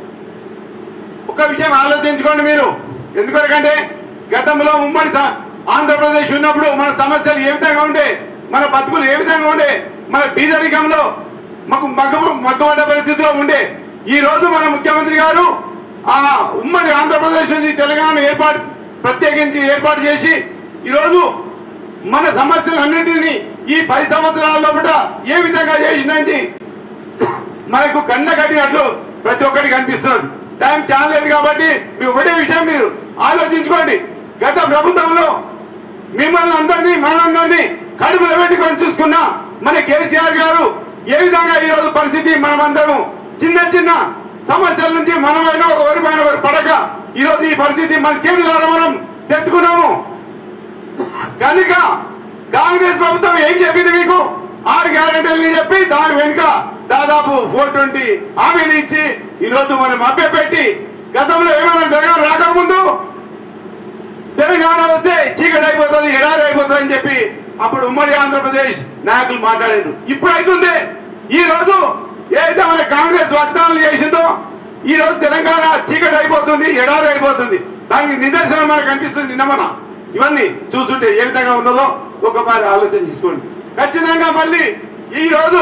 ఒక విషయం ఆలోచించుకోండి మీరు ఎందుకంటే గతంలో ఉమ్మడి స- ఆంధ్రప్రదేశ్ ఉన్నప్పుడు మన సమస్యలు ఏ విధంగా ఉండే మన బతుకులు ఏ విధంగా ఉండే మన బీదరికంలో మాకు మగ్గు మగ్గుపడ్డ పరిస్థితిలో ఉండే ఈ రోజు మన ముఖ్యమంత్రి గారు ఆ ఉమ్మడి ఆంధ్రప్రదేశ్ నుంచి తెలంగాణ ఏర్పాటు ప్రత్యేకించి ఏర్పాటు చేసి ఈ రోజు మన సమస్యలన్నింటినీ ఈ పది సంవత్సరాల లోపల ఏ విధంగా చేసిందని మనకు కన్న కట్టినట్లు ప్రతి ఒక్కటి కనిపిస్తుంది టైం చాలా లేదు కాబట్టి మీ ఒకటే విషయం మీరు ఆలోచించుకోండి గత ప్రభుత్వంలో మిమ్మల్ని అందరినీ మనందరినీ కడుపులో పెట్టుకొని చూసుకున్న మన కేసీఆర్ గారు ఏ విధంగా ఈ రోజు పరిస్థితి మనమందరం చిన్న చిన్న సమస్యల నుంచి మనమైనా ఒకరిపైన ఒకరు పడక ఈ రోజు ఈ పరిస్థితి మన చేతులారా మనం తెచ్చుకున్నాము కనుక కాంగ్రెస్ ప్రభుత్వం ఏం చెప్పింది మీకు ఆరు గ్యారెంటీలు చెప్పి దాని వెనుక దాదాపు ఫోర్ ట్వంటీ హామీలు ఇచ్చి ఈ రోజు మనం మభ్యపెట్టి గతంలో ఏమైనా జగన్ రాకముందు తెలంగాణ వస్తే చీకటి అయిపోతుంది ఎడారి అయిపోతుంది అని చెప్పి అప్పుడు ఉమ్మడి ఆంధ్రప్రదేశ్ నాయకులు మాట్లాడారు ఇప్పుడు అవుతుంది ఈ రోజు ఏదైతే మన కాంగ్రెస్ వాగ్దానాలు చేసిందో ఈ రోజు తెలంగాణ చీకటి అయిపోతుంది ఎడారి అయిపోతుంది దానికి నిదర్శనం మనకు కనిపిస్తుంది నిన్న మన ఇవన్నీ చూస్తుంటే ఏ విధంగా ఉన్నదో ఒకసారి ఆలోచన చేసుకోండి ఖచ్చితంగా మళ్ళీ ఈ రోజు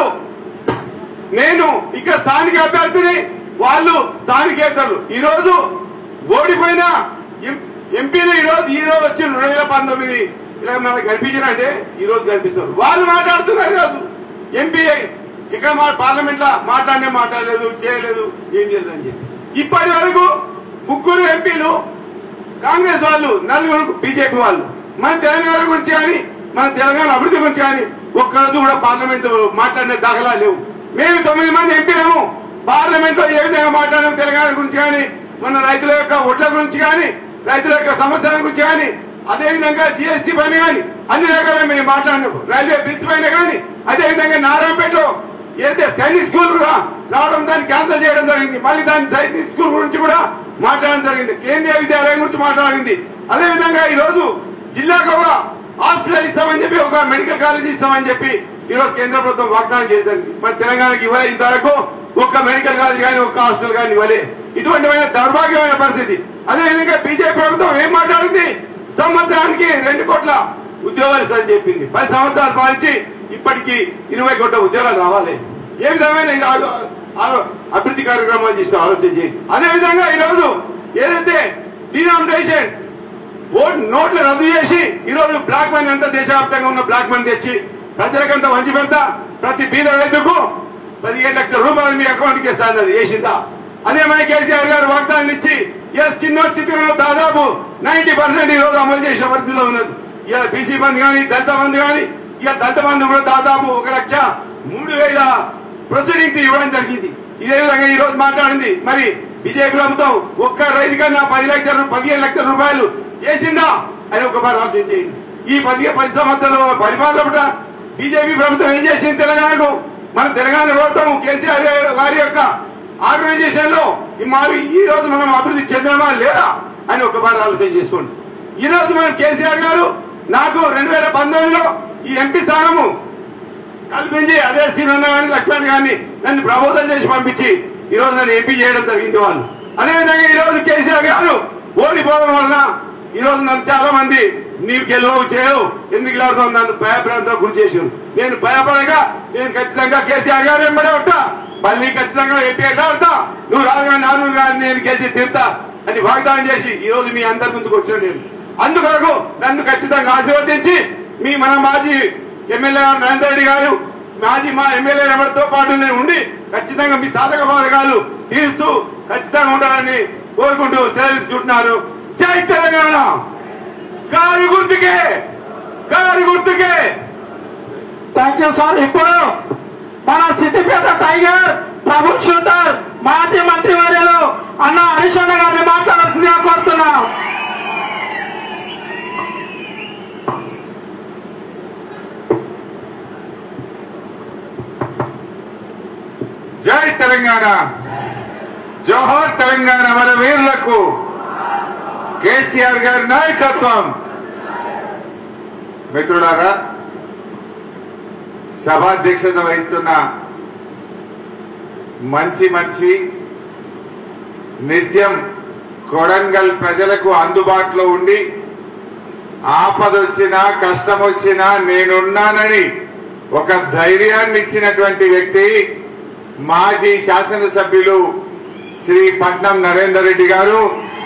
నేను ఇక్కడ స్థానిక అభ్యర్థిని వాళ్ళు స్థానికేతరులు ఈ రోజు ఓడిపోయిన ఎం- ఎంపీలు ఈ రోజు ఈ రోజు వచ్చి రెండు వేల పంతొమ్మిది ఇలా మనకు కనిపించినంటే ఈ రోజు కనిపిస్తారు వాళ్ళు మాట్లాడుతున్నారు ఈ రోజు ఎంపీ ఇక్కడ మా పార్లమెంట్ లో మాట్లాడనే మాట్లాడలేదు చేయలేదు ఏం చేయలేదు అని చెప్పి ఇప్పటి వరకు ముగ్గురు ఎంపీలు కాంగ్రెస్ వాళ్ళు నలుగురు బీజేపీ వాళ్ళు మన తెలంగాణ గురించి కానీ మన తెలంగాణ అభివృద్ధి గురించి కానీ ఒక్కరోజు కూడా పార్లమెంట్ మాట్లాడిన దాఖలా లేవు మేము తొమ్మిది మంది ఎంపీలము పార్లమెంట్ లో ఏ విధంగా మాట్లాడాము తెలంగాణ గురించి కానీ మన రైతుల యొక్క ఒడ్ల గురించి కానీ రైతుల యొక్క సమస్యల గురించి కానీ అదే విధంగా జిఎస్టీ పైన కానీ అన్ని రకాల మేము మాట్లాడినాము రైల్వే బ్రిడ్జ్ పైన కానీ అదే విధంగా నారాయణపేటలో ఏదైతే సైనిక్ స్కూల్ కూడా రావడం దాన్ని క్యాన్సిల్ చేయడం జరిగింది మళ్ళీ దాని సైనిక్ స్కూల్ గురించి కూడా మాట్లాడడం జరిగింది కేంద్రీయ విద్యాలయం గురించి మాట్లాడింది అదే విధంగా ఈ రోజు జిల్లాకు ఒక హాస్పిటల్ ఇస్తామని చెప్పి ఒక మెడికల్ కాలేజ్ ఇస్తామని చెప్పి ఈ రోజు కేంద్ర ప్రభుత్వం వాగ్దానం చేసింది మరి తెలంగాణకి ఇవ్వలే ఇంతవరకు ఒక్క మెడికల్ కాలేజ్ కానీ ఒక్క హాస్పిటల్ కానీ ఇవ్వలే ఇటువంటిమైన దౌర్భాగ్యమైన పరిస్థితి అదే విధంగా బీజేపీ ప్రభుత్వం ఏం మాట్లాడింది సంవత్సరానికి రెండు కోట్ల ఉద్యోగాలు ఇస్తారని చెప్పింది పది సంవత్సరాలు పాలించి ఇప్పటికి ఇరవై కోట్ల ఉద్యోగాలు రావాలి ఏ విధమైన ఈ ఆలో- ఆలో- అభివృద్ధి కార్యక్రమాలు చేస్తే ఆలోచన చేయండి అదే విధంగా ఈ రోజు ఏదైతే డినామినేషన్ ఓట్ నోట్లు రద్దు చేసి ఈ రోజు బ్లాక్ మనీ అంతా దేశవ్యాప్తంగా ఉన్న బ్లాక్ మనీ తెచ్చి ప్రజలకంతా వంచి పెడతా ప్రతి బీద రైతుకు పదిహేడు లక్షల రూపాయలు మీ అకౌంట్ కి ఇస్తానది వేసిందా అదే మన కేసీఆర్ గారు వాగ్దానం ఇచ్చి ఇలా చిన్న స్థితిలో దాదాపు నైన్టీ పర్సెంట్ ఈ రోజు అమలు చేసిన పరిస్థితిలో ఉన్నది ఇలా బీసీ బంద్ కానీ దళిత బంద్ కానీ ఇక దళిత బంధు కూడా దాదాపు ఒక లక్ష మూడు వేల ప్రొసీడింగ్స్ ఇవ్వడం జరిగింది ఇదే విధంగా ఈ రోజు మాట్లాడింది మరి బీజేపీ ప్రభుత్వం ఒక్క రైతు కన్నా పది లక్షల రూ- పదిహేను లక్షల రూపాయలు వేసిందా అని ఒక ఆలోచన చేయండి ఈ పది పది సంవత్సరాల పరిపాలన బీజేపీ ప్రభుత్వం ఏం చేసింది తెలంగాణకు మన తెలంగాణ ప్రభుత్వం కేసీఆర్ గారి యొక్క ఆర్గనైజేషన్ లో ఈ మరి ఈ రోజు మనం అభివృద్ధి చెందామా లేదా అని ఒక ఆలోచన చేసుకోండి ఈ రోజు మనం కేసీఆర్ గారు నాకు రెండు వేల పంతొమ్మిదిలో ఈ ఎంపీ స్థానము కల్పించి అదే శ్రీనన్న గాని లక్ష్మణ్ గారిని నన్ను ప్రబోధం చేసి పంపించి ఈ రోజు నన్ను ఎంపీ చేయడం జరిగింది వాళ్ళు అదేవిధంగా ఈ రోజు కేసీఆర్ గారు ఓడిపోవడం వలన ఈ రోజు నన్ను చాలా మంది నీవు గెలవవు చేయవు ఎందుకు లాడుతావు నన్ను భయప్రాంతం గురి చేసాను నేను భయపడగా నేను ఖచ్చితంగా కేసీఆర్ గారు వెంబడే ఉంటా మళ్ళీ ఖచ్చితంగా ఎంపీ ఆడతా నువ్వు రాగా నాను గారిని నేను గెలిచి తీరుతా అని వాగ్దానం చేసి ఈ రోజు మీ అందరి ముందుకు వచ్చిన నేను అందుకొరకు నన్ను ఖచ్చితంగా ఆశీర్వదించి మీ మన మాజీ ఎమ్మెల్యే గారు నరేందర్ రెడ్డి గారు మాజీ మా ఎమ్మెల్యే ఎవరితో పాటు నేను ఉండి ఖచ్చితంగా మీ సాధక బాధకాలు తీరుస్తూ ఖచ్చితంగా ఉండాలని కోరుకుంటూ సెలవిస్తుంటున్నారు జై తెలంగాణ కారు గుర్తుకే కారు గుర్తుకే థ్యాంక్ యూ సార్ ఇప్పుడు మన సిద్దిపేట టైగర్ ప్రభుల్ షూటర్ మాజీ మంత్రి వర్యులు అన్న హరీష్ అన్న గారిని మాట్లాడాల్సిందిగా కోరుతున్నాం జై తెలంగాణ జోహార్ తెలంగాణ మన వీరులకు కేసీఆర్ గారి నాయకత్వం మిత్రులారా సభాధ్యక్షత వహిస్తున్న మంచి మనిషి నిత్యం కొడంగల్ ప్రజలకు అందుబాటులో ఉండి ఆపదొచ్చినా కష్టం వచ్చినా నేనున్నానని ఒక ధైర్యాన్ని ఇచ్చినటువంటి వ్యక్తి మాజీ శాసనసభ్యులు శ్రీ పట్నం నరేందర్ రెడ్డి గారు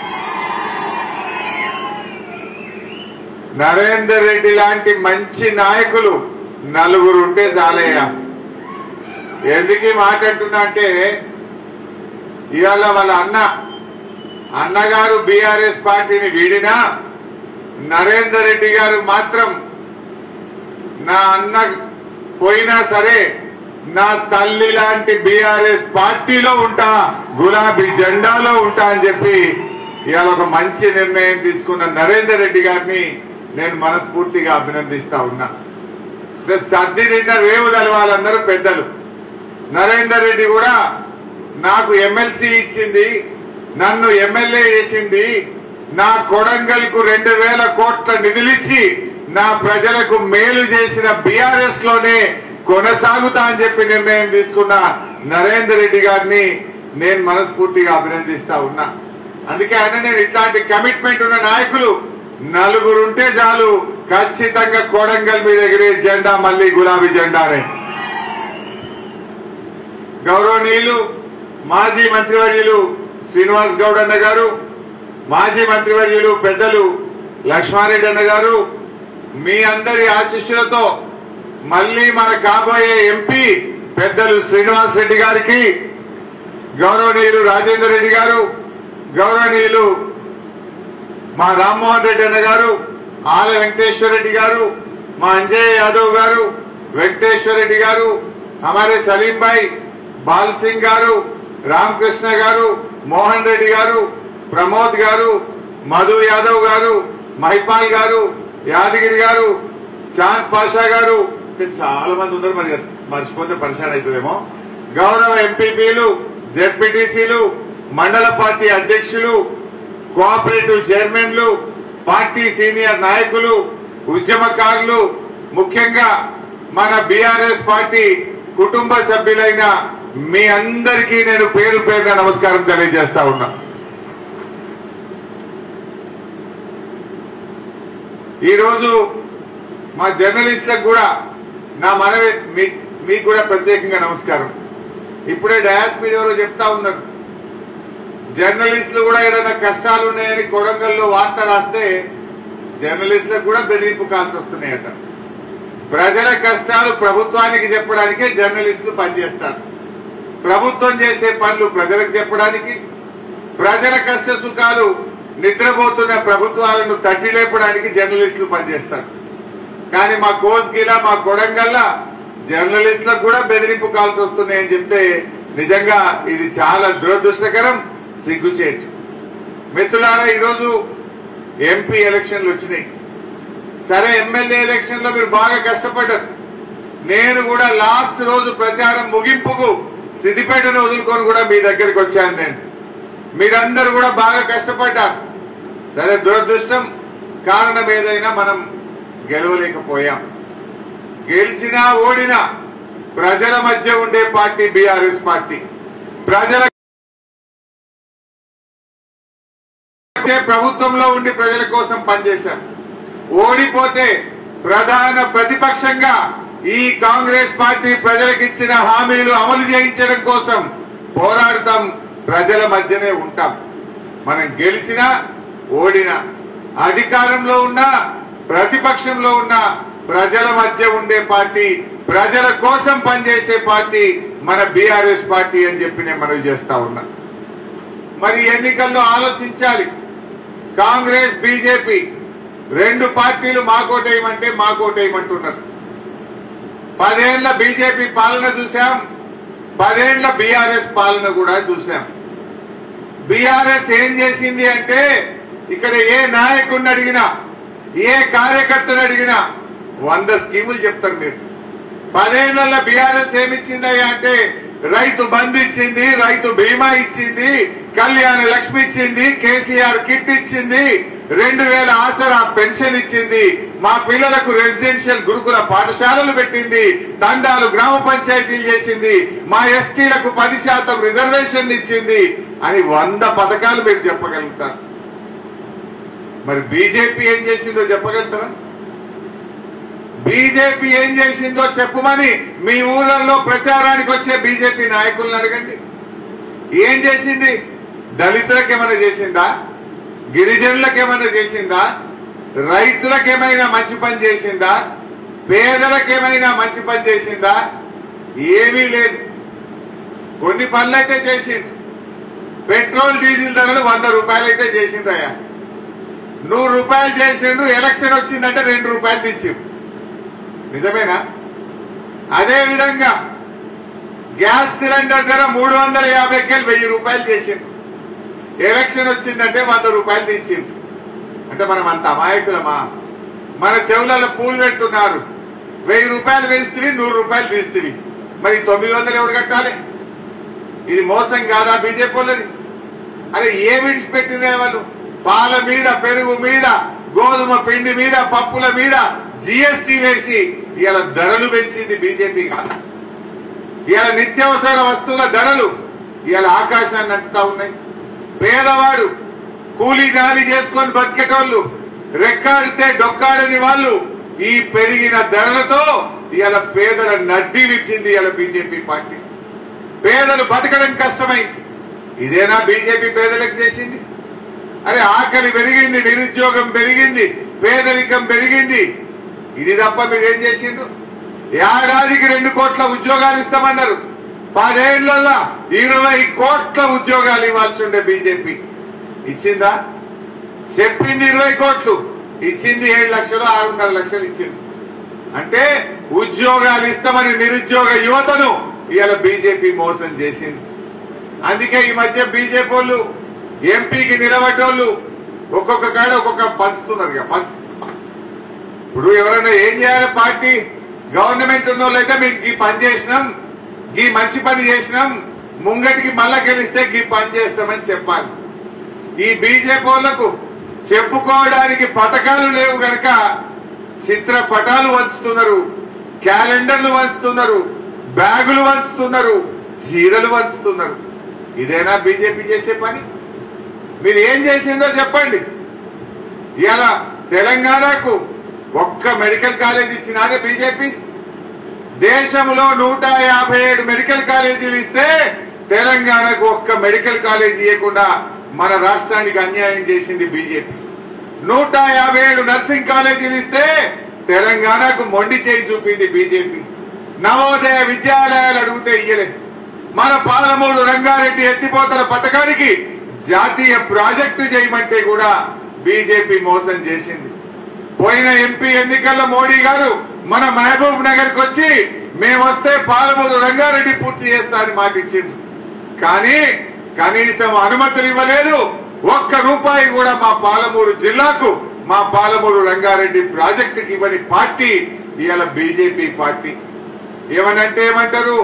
నరేందర్ రెడ్డి లాంటి మంచి నాయకులు నలుగురు ఉంటే చాలయ్యా ఎందుకు ఈ మాట అంటున్నా అంటే ఇవాళ వాళ్ళ అన్న అన్నగారు బీఆర్ఎస్ పార్టీని వీడినా నరేందర్ రెడ్డి గారు మాత్రం నా అన్న పోయినా సరే నా తల్లి లాంటి బీఆర్ఎస్ పార్టీలో ఉంటా గులాబీ జెండాలో ఉంటా అని చెప్పి ఇవాళ ఒక మంచి నిర్ణయం తీసుకున్న నరేందర్ రెడ్డి గారిని నేను మనస్ఫూర్తిగా అభినందిస్తా ఉన్నా ఇదే సర్ది నిన్న రేవుదల వాళ్ళందరూ పెద్దలు నరేందర్ రెడ్డి కూడా నాకు ఎమ్మెల్సీ ఇచ్చింది నన్ను ఎమ్మెల్యే చేసింది నా కొడంగల్ కు రెండు వేల కోట్ల నిధులిచ్చి నా ప్రజలకు మేలు చేసిన బీఆర్ఎస్ లోనే కొనసాగుతా అని చెప్పి నిర్ణయం తీసుకున్న నరేందర్ రెడ్డి గారిని నేను మనస్ఫూర్తిగా అభినందిస్తా ఉన్నా అందుకే ఆయన నేను ఇట్లాంటి కమిట్మెంట్ ఉన్న నాయకులు నలుగురు ఉంటే చాలు ఖచ్చితంగా కొడంగల్ మీద ఎగిరే జెండా మళ్ళీ గులాబీ జెండానే గౌరవనీయులు మాజీ మంత్రివర్యులు శ్రీనివాస్ గౌడ్ అన్న గారు మాజీ మంత్రివర్యులు పెద్దలు లక్ష్మారెడ్డి అన్న గారు మీ అందరి ఆశిష్యులతో మళ్ళీ మన కాబోయే ఎంపీ పెద్దలు శ్రీనివాస్ రెడ్డి గారికి గౌరవనీయులు రాజేందర్ రెడ్డి గారు గౌరవనీయులు మా రామ్మోహన్ రెడ్డి అన్న గారు ఆల వెంకటేశ్వర రెడ్డి గారు మా అంజయ్ యాదవ్ గారు వెంకటేశ్వర రెడ్డి గారు హమారే సలీం భాయ్ బాల్ సింగ్ గారు రామకృష్ణ గారు మోహన్ రెడ్డి గారు ప్రమోద్ గారు మధు యాదవ్ గారు మహిపాల్ గారు యాదగిరి గారు చాంద్ పాషా గారు ఇంకా చాలా మంది ఉన్నారు మరి మర్చిపోతే పరిశాన్ అవుతుందేమో గౌరవ ఎంపీపీలు జెడ్పీటీసీలు మండల పార్టీ అధ్యక్షులు కోఆపరేటివ్ చైర్మన్లు పార్టీ సీనియర్ నాయకులు ఉద్యమకారులు ముఖ్యంగా మన బీఆర్ఎస్ పార్టీ కుటుంబ సభ్యులైన మీ అందరికీ నేను పేరు పేరున నమస్కారం తెలియజేస్తా ఉన్నా ఈరోజు మా జర్నలిస్టులకు కూడా నా మనవి మీ- మీకు కూడా ప్రత్యేకంగా నమస్కారం ఇప్పుడే డయాస్ మీద ఎవరో చెప్తా ఉన్నారు జర్నలిస్టులు కూడా ఏదైనా కష్టాలు ఉన్నాయని కొడంగల్లో వార్త రాస్తే జర్నలిస్టులకు కూడా బెదిరింపు కాల్సి వస్తున్నాయట ప్రజల కష్టాలు ప్రభుత్వానికి చెప్పడానికే జర్నలిస్టులు పనిచేస్తారు ప్రభుత్వం చేసే పనులు ప్రజలకు చెప్పడానికి ప్రజల కష్ట సుఖాలు నిద్రపోతున్న ప్రభుత్వాలను తట్టి లేపడానికి జర్నలిస్టులు పనిచేస్తారు కానీ మా కోస్గిలా మా కొడంగల్లా జర్నలిస్టులకు కూడా బెదిరింపు కాల్సి వస్తున్నాయని చెప్తే నిజంగా ఇది చాలా దురదృష్టకరం సిగ్గుచేటు మిత్రులారా ఈరోజు ఎంపీ ఎలక్షన్లు వచ్చినాయి సరే ఎమ్మెల్యే ఎలక్షన్ లో మీరు బాగా కష్టపడ్డారు నేను కూడా లాస్ట్ రోజు ప్రచారం ముగింపుకు సిద్దిపేటను వదులుకొని కూడా మీ దగ్గరికి వచ్చాను నేను మీరందరూ కూడా బాగా కష్టపడ్డారు సరే దురదృష్టం కారణం ఏదైనా మనం గెలవలేకపోయాం గెలిచినా ఓడినా ప్రజల మధ్య ఉండే పార్టీ బీఆర్ఎస్ పార్టీ ప్రజల అయితే ప్రభుత్వంలో ఉండి ప్రజల కోసం పనిచేశాం ఓడిపోతే ప్రధాన ప్రతిపక్షంగా ఈ కాంగ్రెస్ పార్టీ ప్రజలకు ఇచ్చిన హామీలు అమలు చేయించడం కోసం పోరాడతాం ప్రజల మధ్యనే ఉంటాం మనం గెలిచినా ఓడినా అధికారంలో ఉన్నా ప్రతిపక్షంలో ఉన్న ప్రజల మధ్య ఉండే పార్టీ ప్రజల కోసం పనిచేసే పార్టీ మన బీఆర్ఎస్ పార్టీ అని చెప్పి నేను మనవి చేస్తా ఉన్నా మరి ఎన్నికల్లో ఆలోచించాలి కాంగ్రెస్ బీజేపీ రెండు పార్టీలు మాకోటేయమంటే మాకోటేయమంటున్నారు పదేళ్ల బీజేపీ పాలన చూశాం పదేళ్ల బీఆర్ఎస్ పాలన కూడా చూశాం బీఆర్ఎస్ ఏం చేసింది అంటే ఇక్కడ ఏ నాయకుడిని అడిగినా ఏ కార్యకర్తను అడిగినా వంద స్కీములు చెప్తారు మీరు పదేళ్లలో బీఆర్ఎస్ ఏమిచ్చిందయ్యా అంటే రైతు బంద్ ఇచ్చింది రైతు బీమా ఇచ్చింది కళ్యాణ లక్ష్మి ఇచ్చింది కేసీఆర్ కిట్ ఇచ్చింది రెండు వేల ఆసరా పెన్షన్ ఇచ్చింది మా పిల్లలకు రెసిడెన్షియల్ గురుకుల పాఠశాలలు పెట్టింది తండాలు గ్రామ పంచాయతీలు చేసింది మా ఎస్టీలకు పది శాతం రిజర్వేషన్ ఇచ్చింది అని వంద పథకాలు మీరు చెప్పగలుగుతారు మరి బీజేపీ ఏం చేసిందో చెప్పగలుగుతారా బీజేపీ ఏం చేసిందో చెప్పమని మీ ఊళ్ళల్లో ప్రచారానికి వచ్చే బీజేపీ నాయకులను అడగండి ఏం చేసింది దళితులకు ఏమైనా చేసిందా గిరిజనులకు ఏమైనా చేసిందా రైతులకు ఏమైనా మంచి పని చేసిందా పేదలకు ఏమైనా మంచి పని చేసిందా ఏమీ లేదు కొన్ని పనులైతే చేసిండు పెట్రోల్ డీజిల్ ధరలు వంద రూపాయలు అయితే చేసిందయ్యా నూరు రూపాయలు చేసిండ్రు ఎలక్షన్ వచ్చిందంటే రెండు రూపాయలు తెచ్చిండు నిజమేనా అదే విధంగా గ్యాస్ సిలిండర్ ధర మూడు వందల యాభై కేలు వెయ్యి రూపాయలు చేసిండు ఎలక్షన్ వచ్చిందంటే వంద రూపాయలు తెచ్చిండు అంటే మనం అంత అమాయకులమా మన చెవులలో పూలు పెడుతున్నారు వెయ్యి రూపాయలు వేస్తుంది నూరు రూపాయలు తీస్తుంది మరి తొమ్మిది వందలు ఎవడు కట్టాలి ఇది మోసం కాదా బీజేపీ వాళ్ళది అరే ఏ విడిచిపెట్టిందే వాళ్ళు పాల మీద పెరుగు మీద గోధుమ పిండి మీద పప్పుల మీద జిఎస్టీ వేసి ఇవాళ ధరలు పెంచింది బీజేపీ కాదు ఇవాళ నిత్యావసర వస్తువుల ధరలు ఇవాళ ఆకాశాన్ని అంటుతా ఉన్నాయి పేదవాడు కూలీ గాలి చేసుకొని బతికేటోళ్ళు రెక్కాడితే డొక్కాడని వాళ్ళు ఈ పెరిగిన ధరలతో ఇవాళ పేదల నడ్డి విచ్చింది ఇవాళ బీజేపీ పార్టీ పేదలు బతకడం కష్టమైంది ఇదేనా బీజేపీ పేదలకు చేసింది అరే ఆకలి పెరిగింది నిరుద్యోగం పెరిగింది పేదరికం పెరిగింది ఇది తప్ప మీరేం చేసిండ్రు ఏడాదికి రెండు కోట్ల ఉద్యోగాలు ఇస్తామన్నారు పదేళ్లలో ఇరవై కోట్ల ఉద్యోగాలు ఇవ్వాల్సి ఉండే బీజేపీ ఇచ్చిందా చెప్పింది ఇరవై కోట్లు ఇచ్చింది ఏడు లక్షలు ఆరున్నర లక్షలు ఇచ్చింది అంటే ఉద్యోగాలు ఇస్తామని నిరుద్యోగ యువతను ఇవాళ బీజేపీ మోసం చేసింది అందుకే ఈ మధ్య బీజేపీ వాళ్ళు ఎంపీకి నిలబడ్డోళ్ళు ఒక్కొక్క కాడ ఒక్కొక్క పంచుతున్నారు ఇక పంచు ఇప్పుడు ఎవరైనా ఏం చేయాలి పార్టీ గవర్నమెంట్ ఉన్న వాళ్ళైతే మీకు ఈ పని చేసినాం ఈ మంచి పని చేసినాం ముంగటికి మళ్ళా గెలిస్తే ఈ పని చేస్తామని చెప్పాలి ఈ బీజేపీ వాళ్ళకు చెప్పుకోవడానికి పథకాలు లేవు గనక చిత్రపటాలు వంచుతున్నారు క్యాలెండర్లు వంచుతున్నారు బ్యాగులు వంచుతున్నారు చీరలు వంచుతున్నారు ఇదేనా బీజేపీ చేసే పని మీరు ఏం చేసిందో చెప్పండి ఇలా తెలంగాణకు ఒక్క మెడికల్ కాలేజ్ ఇచ్చినాదే బీజేపీ దేశంలో నూట యాభై ఏడు మెడికల్ కాలేజీలు ఇస్తే తెలంగాణకు ఒక్క మెడికల్ కాలేజ్ ఇవ్వకుండా మన రాష్ట్రానికి అన్యాయం చేసింది బీజేపీ నూట యాభై ఏడు నర్సింగ్ కాలేజీలు ఇస్తే తెలంగాణకు మొండి చేయి చూపింది బీజేపీ నవోదయ విద్యాలయాలు అడిగితే ఇయ్యలే మన పాలమూరు రంగారెడ్డి ఎత్తిపోతల పథకానికి జాతీయ ప్రాజెక్టు చేయమంటే కూడా బీజేపీ మోసం చేసింది పోయిన ఎంపీ ఎన్నికల్లో మోడీ గారు మన మహబూబ్ నగర్ కి వచ్చి మేము వస్తే పాలమూరు రంగారెడ్డి పూర్తి చేస్తా అని మాట ఇచ్చింది కానీ కనీసం అనుమతులు ఇవ్వలేదు ఒక్క రూపాయి కూడా మా పాలమూరు జిల్లాకు మా పాలమూరు రంగారెడ్డి ప్రాజెక్టుకి ఇవ్వని పార్టీ ఇవాళ బీజేపీ పార్టీ ఏమనంటే ఏమంటారు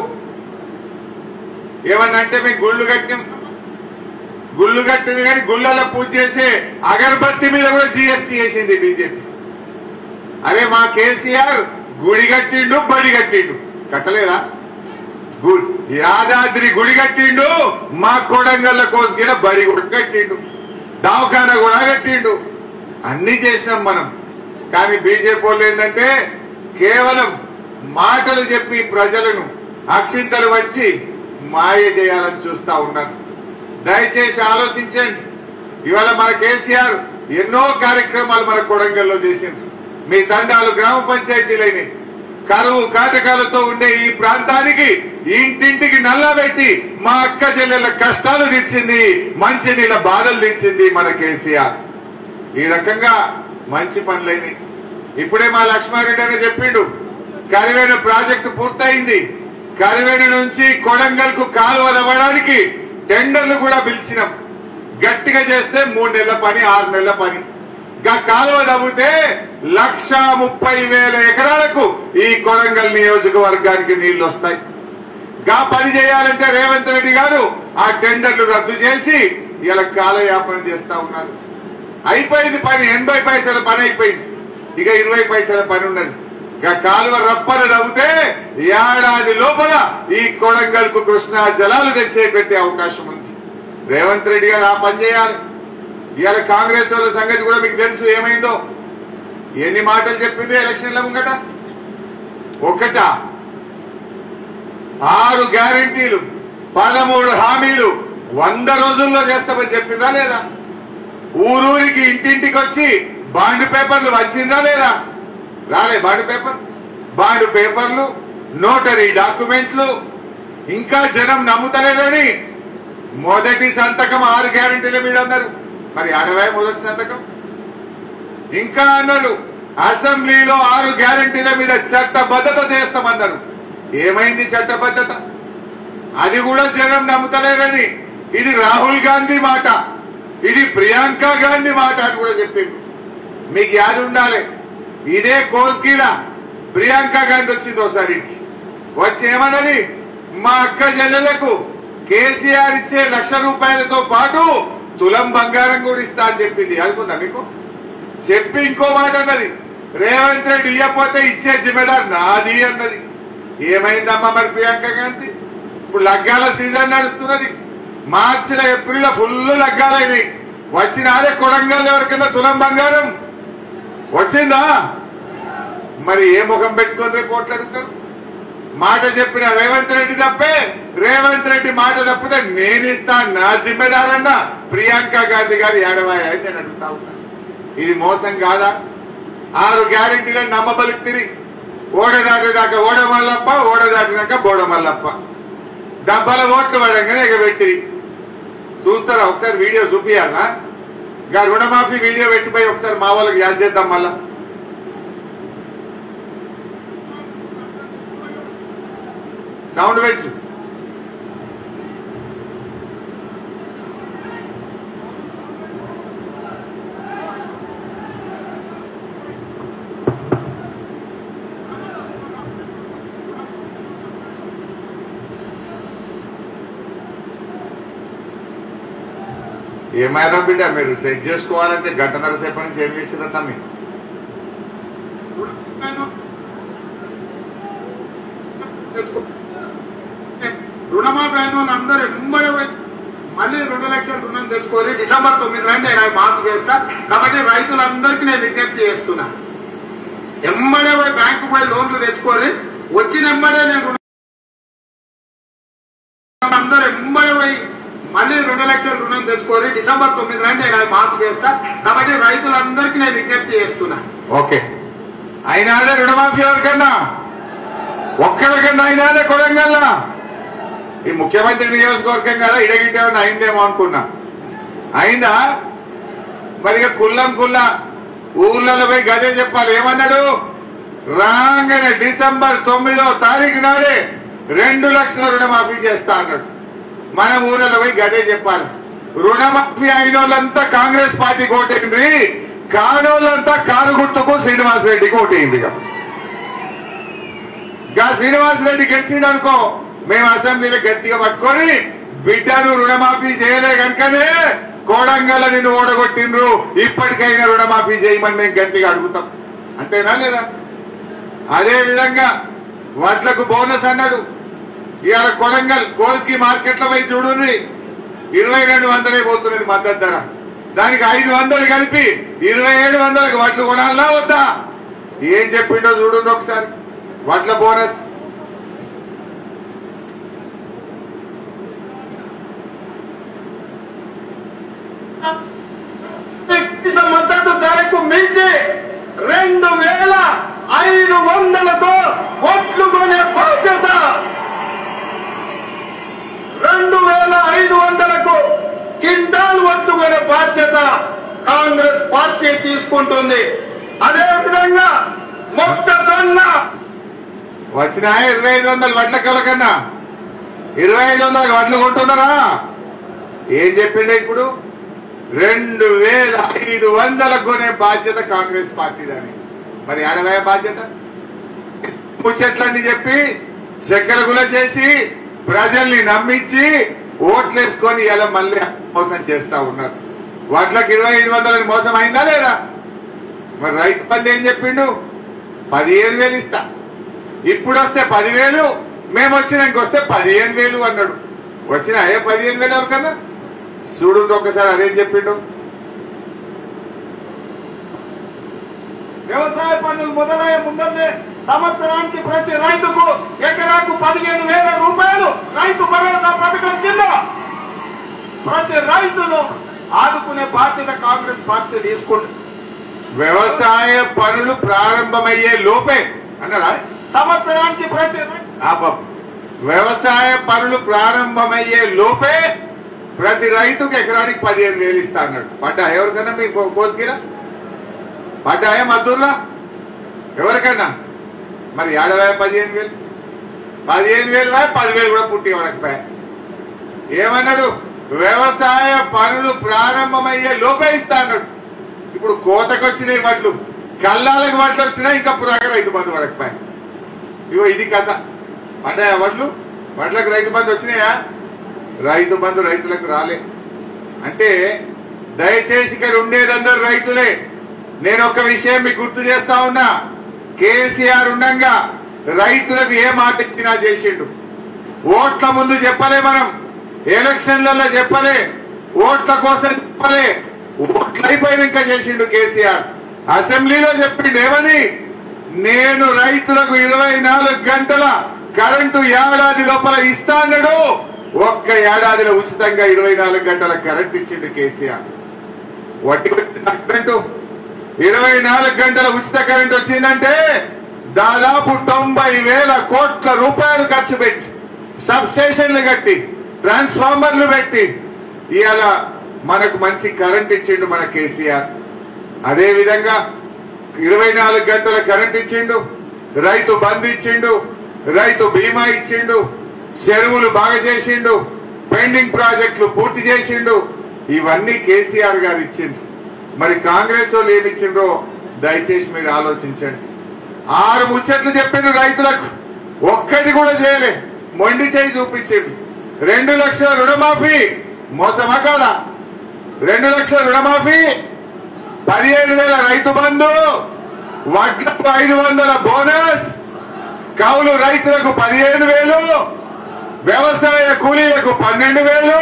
ఏమనంటే మేము గుళ్ళు కట్టాం గుళ్ళు కట్టింది కానీ గుళ్ళలో పూజ చేసే అగరబత్తి మీద కూడా జిఎస్టీ చేసింది బీజేపీ అదే మా కేసీఆర్ గుడి కట్టిండు బడి కట్టిండు కట్టలేదా గు- యాదాద్రి గుడి కట్టిండు మా కొడంగల్ల కోసుకిన బడి కూడా కట్టిండు దవాఖాన కూడా కట్టిండు అన్ని చేసినాం మనం కానీ బీజేపీ వాళ్ళు ఏంటంటే కేవలం మాటలు చెప్పి ప్రజలను అక్షింతలు వచ్చి మాయ చేయాలని చూస్తా ఉన్నారు దయచేసి ఆలోచించండి ఇవాళ మన కేసీఆర్ ఎన్నో కార్యక్రమాలు మన కొడంగల్లో చేసింది మీ తండాలు గ్రామ పంచాయతీలైనవి కరువు కాటకాలతో ఉండే ఈ ప్రాంతానికి ఇంటింటికి నల్లబెట్టి మా అక్క చెల్లెల కష్టాలు తీర్చింది మంచి నీళ్ళ బాధలు తీర్చింది మన కేసీఆర్ ఈ రకంగా మంచి పనులైనవి ఇప్పుడే మా లక్ష్మారెడ్డి అని చెప్పిండు కరివేన ప్రాజెక్టు పూర్తయింది కరివేన నుంచి కొడంగల్ కు కాలువ తవ్వడానికి టెండర్లు కూడా పిలిచినాం గట్టిగా చేస్తే మూడు నెలల పని ఆరు నెలల పని గా కాలువ తవ్వితే లక్ష ముప్పై వేల ఎకరాలకు ఈ కొడంగల్ నియోజకవర్గానికి నీళ్లు వస్తాయి గా పని చేయాలంటే రేవంత్ రెడ్డి గారు ఆ టెండర్లు రద్దు చేసి ఇలా కాలయాపన చేస్తా ఉన్నారు అయిపోయింది పని ఎనభై పైసల పని అయిపోయింది ఇక ఇరవై పైసల పని ఉన్నది ఇక కాలువ రప్పన నవ్వుతే ఏడాది లోపల ఈ కొడంగల్ కు కృష్ణా జలాలు తెచ్చే పెట్టే అవకాశం ఉంది రేవంత్ రెడ్డి గారు ఆ పని చేయాలి ఇవాళ కాంగ్రెస్ వాళ్ళ సంగతి కూడా మీకు తెలుసు ఏమైందో ఎన్ని మాటలు చెప్పింది ఎలక్షన్ల ముంగట ఒకటా ఆరు గ్యారంటీలు పదమూడు హామీలు వంద రోజుల్లో చేస్తామని చెప్పిందా లేదా ఊరూరికి ఇంటింటికి వచ్చి బాండ్ పేపర్లు వచ్చిందా లేదా రాలే బాండ్ పేపర్ బాండ్ పేపర్లు నోటరీ డాక్యుమెంట్లు ఇంకా జనం నమ్ముతలేదని మొదటి సంతకం ఆరు గ్యారంటీల మీద అన్నారు మరి అడవై మొదటి సంతకం ఇంకా అన్నారు అసెంబ్లీలో ఆరు గ్యారంటీల మీద చట్టబద్ధత చేస్తామన్నారు ఏమైంది చట్టబద్ధత అది కూడా జనం నమ్ముతలేరని ఇది రాహుల్ గాంధీ మాట ఇది ప్రియాంక గాంధీ మాట అని కూడా చెప్పింది మీకు యాది ఉండాలి ఇదే కోస్గీడ ప్రియాంక గాంధీ వచ్చింది ఒకసారి ఇంటికి. వచ్చి ఏమన్నది మా అక్క చెల్లెలకు కేసీఆర్ ఇచ్చే లక్ష రూపాయలతో పాటు తులం బంగారం కూడా ఇస్తా అని చెప్పింది అనుకుందా మీకు చెప్పి ఇంకో మాట అన్నది రేవంత్ రెడ్డి ఇవ్వకపోతే ఇచ్చే జిమ్మేదార్ నాది అన్నది ఏమైందమ్మా మరి ప్రియాంక గాంధీ ఇప్పుడు లగ్గాల సీజన్ నడుస్తున్నది మార్చిలో ఏప్రిల్ ఫుల్ లగ్గాలైనాయి వచ్చినారే కొడంగల్ ఎవరికైనా తులం బంగారం వచ్చిందా మరి ఏ ముఖం పెట్టుకొని రేపు ఓట్లు అడుగుతారు మాట చెప్పిన రేవంత్ రెడ్డి తప్పే రేవంత్ రెడ్డి మాట తప్పితే నేను ఇస్తా నా జిమ్మెదారన్న ప్రియాంక గాంధీ గారు ఏడవాయి అని నేను అడుగుతా ఉన్నా ఇది మోసం కాదా ఆరు గ్యారెంటీలను నమ్మబలిక్తిరి ఓడ దాటేదాకా ఓడ మల్లప్ప ఓడ దాటినాక బోడ మల్లప్ప డబ్బాల ఓట్లు పడంగానే ఎగబెట్టిరి చూస్తారా ఒకసారి వీడియో చూపియాలా ఇంకా రుణమాఫీ వీడియో పెట్టిపోయి ఒకసారి మా వాళ్ళకి యాద్ చేద్దాం మళ్ళా సౌండ్ వెచ్చు ఏమైనా బిడ్డ మీరు సెట్ చేసుకోవాలంటే గంటన్నర సేపటి నుంచి ఏం చేసిందన్నా మీరు రుణమాఫీ అయిన వాళ్ళు అందరూ ఎమ్మడే పోయి మళ్ళీ రెండు లక్షల రుణం తెచ్చుకొని డిసెంబర్ తొమ్మిది రండి నేను అవి మాఫీ చేస్తా కాబట్టి రైతులందరికీ నేను విజ్ఞప్తి చేస్తున్నా ఎమ్మడే పోయి బ్యాంకు పోయి లోన్లు తెచ్చుకొని వచ్చిన ఎమ్మడే నేను రుణం అందరూ ఎమ్మడే పోయి మళ్ళీ రెండు లక్షల రుణం తెచ్చుకొని డిసెంబర్ తొమ్మిది రండి నేను అవి మాఫీ చేస్తా కాబట్టి రైతులందరికీ నేను విజ్ఞప్తి చేస్తున్నా ఓకే అయినాదే రుణమాఫీ ఎవరికన్నా ఒక్కరికన్నా అయినాదే కొడంగల్లా ఈ ముఖ్యమంత్రి నియోజకవర్గం కదా ఇడగిట్టే ఏమన్నా అయిందేమో అనుకున్నా అయిందా మరి ఇక కుల్లం కుల్ల ఊర్లలో పోయి గదే చెప్పాలి ఏమన్నాడు రాగానే డిసెంబర్ తొమ్మిదో తారీఖు నాడే రెండు లక్షల రుణమాఫీ చేస్తా అన్నాడు మన ఊర్లలో పోయి గదే చెప్పాలి రుణమాఫీ అయిన వాళ్ళంతా కాంగ్రెస్ పార్టీ ఓటేంది కానోళ్ళంతా కారు గుర్తుకు శ్రీనివాస్ రెడ్డికి ఓటేయింది ఇక గా శ్రీనివాస్ రెడ్డి గెలిచిండు అనుకో మేము అసెంబ్లీలో గట్టిగా పట్టుకొని బిడ్డను రుణమాఫీ చేయలే కనుకనే కోడంగల్ నిన్ను ఓడగొట్టిండ్రు ఇప్పటికైనా రుణమాఫీ చేయమని మేము గట్టిగా అడుగుతాం అంతేనా లేదా అదే విధంగా వడ్లకు బోనస్ అన్నాడు ఇవాళ కొడంగల్ కోల్స్కి మార్కెట్లో పోయి చూడుని ఇరవై రెండు వందలే పోతున్నది మద్దతు ధర దానికి ఐదు వందలు కలిపి ఇరవై ఏడు వందలకు వడ్లు కొనాలా వద్దా ఏం చెప్పిండో చూడండి ఒకసారి వడ్ల బోనస్ కనీస మద్దతు ధరకు మించి రెండు వేల ఐదు వందలతో జరుగుతుంది అదే విధంగా మొక్కజొన్న వచ్చిన ఇరవై ఐదు వందల వడ్ల కన్నా ఇరవై ఐదు వందల వడ్లు కొంటున్నారా ఏం చెప్పిండే ఇప్పుడు రెండు వేల ఐదు వందల కొనే బాధ్యత కాంగ్రెస్ పార్టీదని మరి ఆడవే బాధ్యత ముచ్చట్లన్నీ చెప్పి చక్కెర గుల చేసి ప్రజల్ని నమ్మించి ఓట్లేసుకొని ఇలా మళ్ళీ మోసం చేస్తా ఉన్నారు వాటికి ఇరవై ఐదు వందలని మోసం అయిందా లేదా మరి రైతు బంధు ఏం చెప్పిండు పదిహేను వేలు ఇస్తా ఇప్పుడు వస్తే పదివేలు మేము వచ్చినాక వస్తే పదిహేను వేలు అన్నాడు వచ్చిన అయ్యే పదిహేను వేలు ఎవరికన్నా చూడు ఒకసారి అదేం చెప్పిండు వ్యవసాయ పనులు మొదలయ్యే ముందరే సంవత్సరానికి ప్రతి రైతుకు ఎకరాకు పదిహేను వేల రూపాయలు రైతు భరోసా పథకం కింద ప్రతి రైతును ఆదుకునే బాధ్యత కాంగ్రెస్ పార్టీ తీసుకుంటుంది వ్యవసాయ పనులు ప్రారంభమయ్యే లోపే అన్నారా సంవత్సరానికి ప్రతి రైతు ఆపం వ్యవసాయ పనులు ప్రారంభమయ్యే లోపే ప్రతి రైతుకు ఎకరానికి పదిహేను వేలు ఇస్తా అన్నాడు పడ్డా ఎవరికన్నా మీకు కోసుకిరా పడ్డాయా మద్దూరులా ఎవరికన్నా మరి ఏడవే పదిహేను వేలు పదిహేను వేలు వాయ్, పదివేలు కూడా పుట్టి వాడకపోయా ఏమన్నాడు వ్యవసాయ పనులు ప్రారంభమయ్యే లోపే ఇస్తా అన్నాడు ఇప్పుడు కోతకు వచ్చినాయి వడ్లు కల్లాలకు వడ్లు వచ్చినా ఇంకా పురాగా రైతు బంధు పడకపోయా ఇగో ఇది కథ పడ్డాయా వడ్లు వడ్లకు రైతు బంధు వచ్చినాయా రైతు బంధు రైతులకు రాలే అంటే దయచేసి ఇక్కడ ఉండేదందరూ రైతులే నేను ఒక విషయం మీకు గుర్తు చేస్తా ఉన్నా కేసీఆర్ ఉండంగా రైతులకు ఏ మాట ఇచ్చినా చేసిండు ఓట్ల ముందు చెప్పలే మనం ఎలక్షన్లలో చెప్పలే ఓట్ల కోసం చెప్పలే ఓట్లు అయిపోయినాక చేసిండు కేసీఆర్ అసెంబ్లీలో చెప్పిండు ఏమని నేను రైతులకు ఇరవై నాలుగు గంటల కరెంటు ఏడాది లోపల ఇస్తా అన్నాడు ఒక్క ఏడాదిలో ఉచితంగా ఇరవై నాలుగు గంటల కరెంట్ ఇచ్చిండు కేసీఆర్ వడ్డీ వచ్చిందా కరెంటు ఇరవై నాలుగు గంటల ఉచిత కరెంట్ వచ్చిందంటే దాదాపు తొంభై వేల కోట్ల రూపాయలు ఖర్చు పెట్టి సబ్ స్టేషన్లు కట్టి ట్రాన్స్ఫార్మర్లు పెట్టి ఇవాళ మనకు మంచి కరెంట్ ఇచ్చిండు మన కేసీఆర్ అదే విధంగా ఇరవై నాలుగు గంటల కరెంట్ ఇచ్చిండు రైతు బంద్ ఇచ్చిండు రైతు బీమా ఇచ్చిండు చెరువులు బాగా చేసిండు పెండింగ్ ప్రాజెక్టులు పూర్తి చేసిండు ఇవన్నీ కేసీఆర్ గారు ఇచ్చిండు మరి కాంగ్రెస్ వాళ్ళు ఏమి ఇచ్చిండ్రో దయచేసి మీరు ఆలోచించండి ఆరు ముచ్చట్లు చెప్పిండు రైతులకు ఒక్కటి కూడా చేయలే మొండి చేయి చూపించిండు రెండు లక్షల రుణమాఫీ మోసమా కాదా రెండు లక్షల రుణమాఫీ పదిహేను వేల రైతు బంధు వడ్లకు ఐదు వందల బోనస్ కౌలు రైతులకు పదిహేను వేలు వ్యవసాయ కూలీలకు పన్నెండు వేలు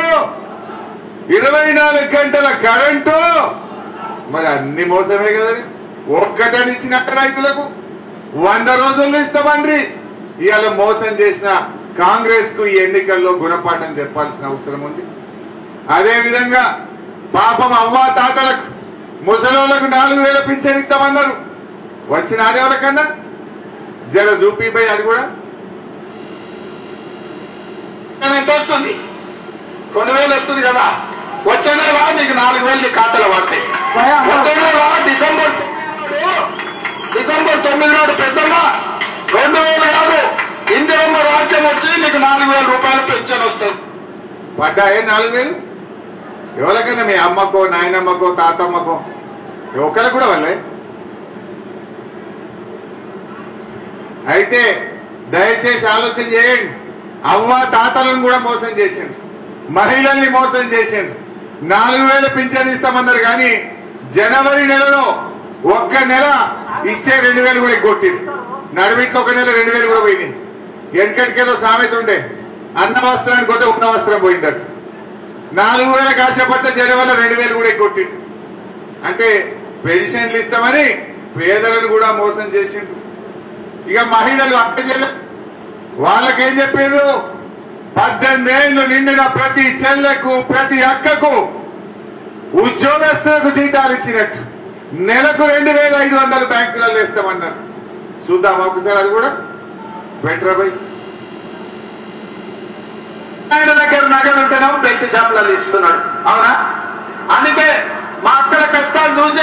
ఇరవై నాలుగు గంటల కరెంటు మరి అన్ని మోసమే కదండి ఒక్కటని ఇచ్చిన రైతులకు వంద రోజుల్లో ఇస్తామండ్రి ఇవాళ మోసం చేసిన కాంగ్రెస్ కు ఈ ఎన్నికల్లో గుణపాఠం చెప్పాల్సిన అవసరం ఉంది అదే విధంగా పాపం అవ్వా తాతలకు ముసలోళ్లకు నాలుగు వేల పింఛన్ ఇస్తామన్నారు వచ్చిన ఆడేవాళ్ళకన్నా జర చూపిపోయి అది కూడా ఎంత వస్తుంది రెండు వేలు వస్తుంది కదా వచ్చే నెల నీకు నాలుగు వేలు నీ ఖాతాలో పడతాయి వచ్చే నెల డిసెంబర్ తొమ్మిది నాడు డిసెంబర్ తొమ్మిది నాడు పెద్దమ్మ రెండు వేలు కాదు ఇందిరమ్మ రాజ్యం వచ్చి నీకు నాలుగు వేల రూపాయల పెన్షన్ వస్తుంది పడ్డాయే నాలుగు వేలు ఎవరికైనా మీ అమ్మకో నాయనమ్మకో తాతమ్మకో ఒకరికి కూడా వాళ్ళే అయితే దయచేసి ఆలోచన చేయండి అవ్వ తాతలను కూడా మోసం చేసిండు మహిళల్ని మోసం చేసిండు నాలుగు వేల పింఛన్ ఇస్తామన్నారు కానీ జనవరి నెలలో ఒక్క నెల ఇచ్చే రెండు వేలు కూడా కొట్టింది నడిమిట్లో ఒక నెల రెండు వేలు కూడా పోయింది వెనకటికేదో సామెత ఉండే అన్న వస్త్రానికి పోతే ఉన్న వస్త్రం పోయిందట నాలుగు వేల కాశపడితే జనవరిలో రెండు వేలు కూడా కొట్టింది అంటే పెన్షన్లు ఇస్తామని పేదలను కూడా మోసం చేసిండు ఇక మహిళలు అక్క చెల్లె వాళ్ళకేం చెప్పారు పద్దెనిమిది ఏళ్ళు నిండిన ప్రతి చెల్లెకు ప్రతి అక్కకు ఉద్యోగస్తులకు జీతాలు ఇచ్చినట్టు నెలకు రెండు వేల ఐదు వందలు బ్యాంకులలో ఇస్తామన్నారు చూద్దాం ఒకసారి అది కూడా బెటర్ బై ఆయన దగ్గర నగదు ఉంటేనేమో బెల్ట్ షాపులలో ఇస్తున్నాడు అవునా అందుకే మా అక్కల కష్టాలు చూసి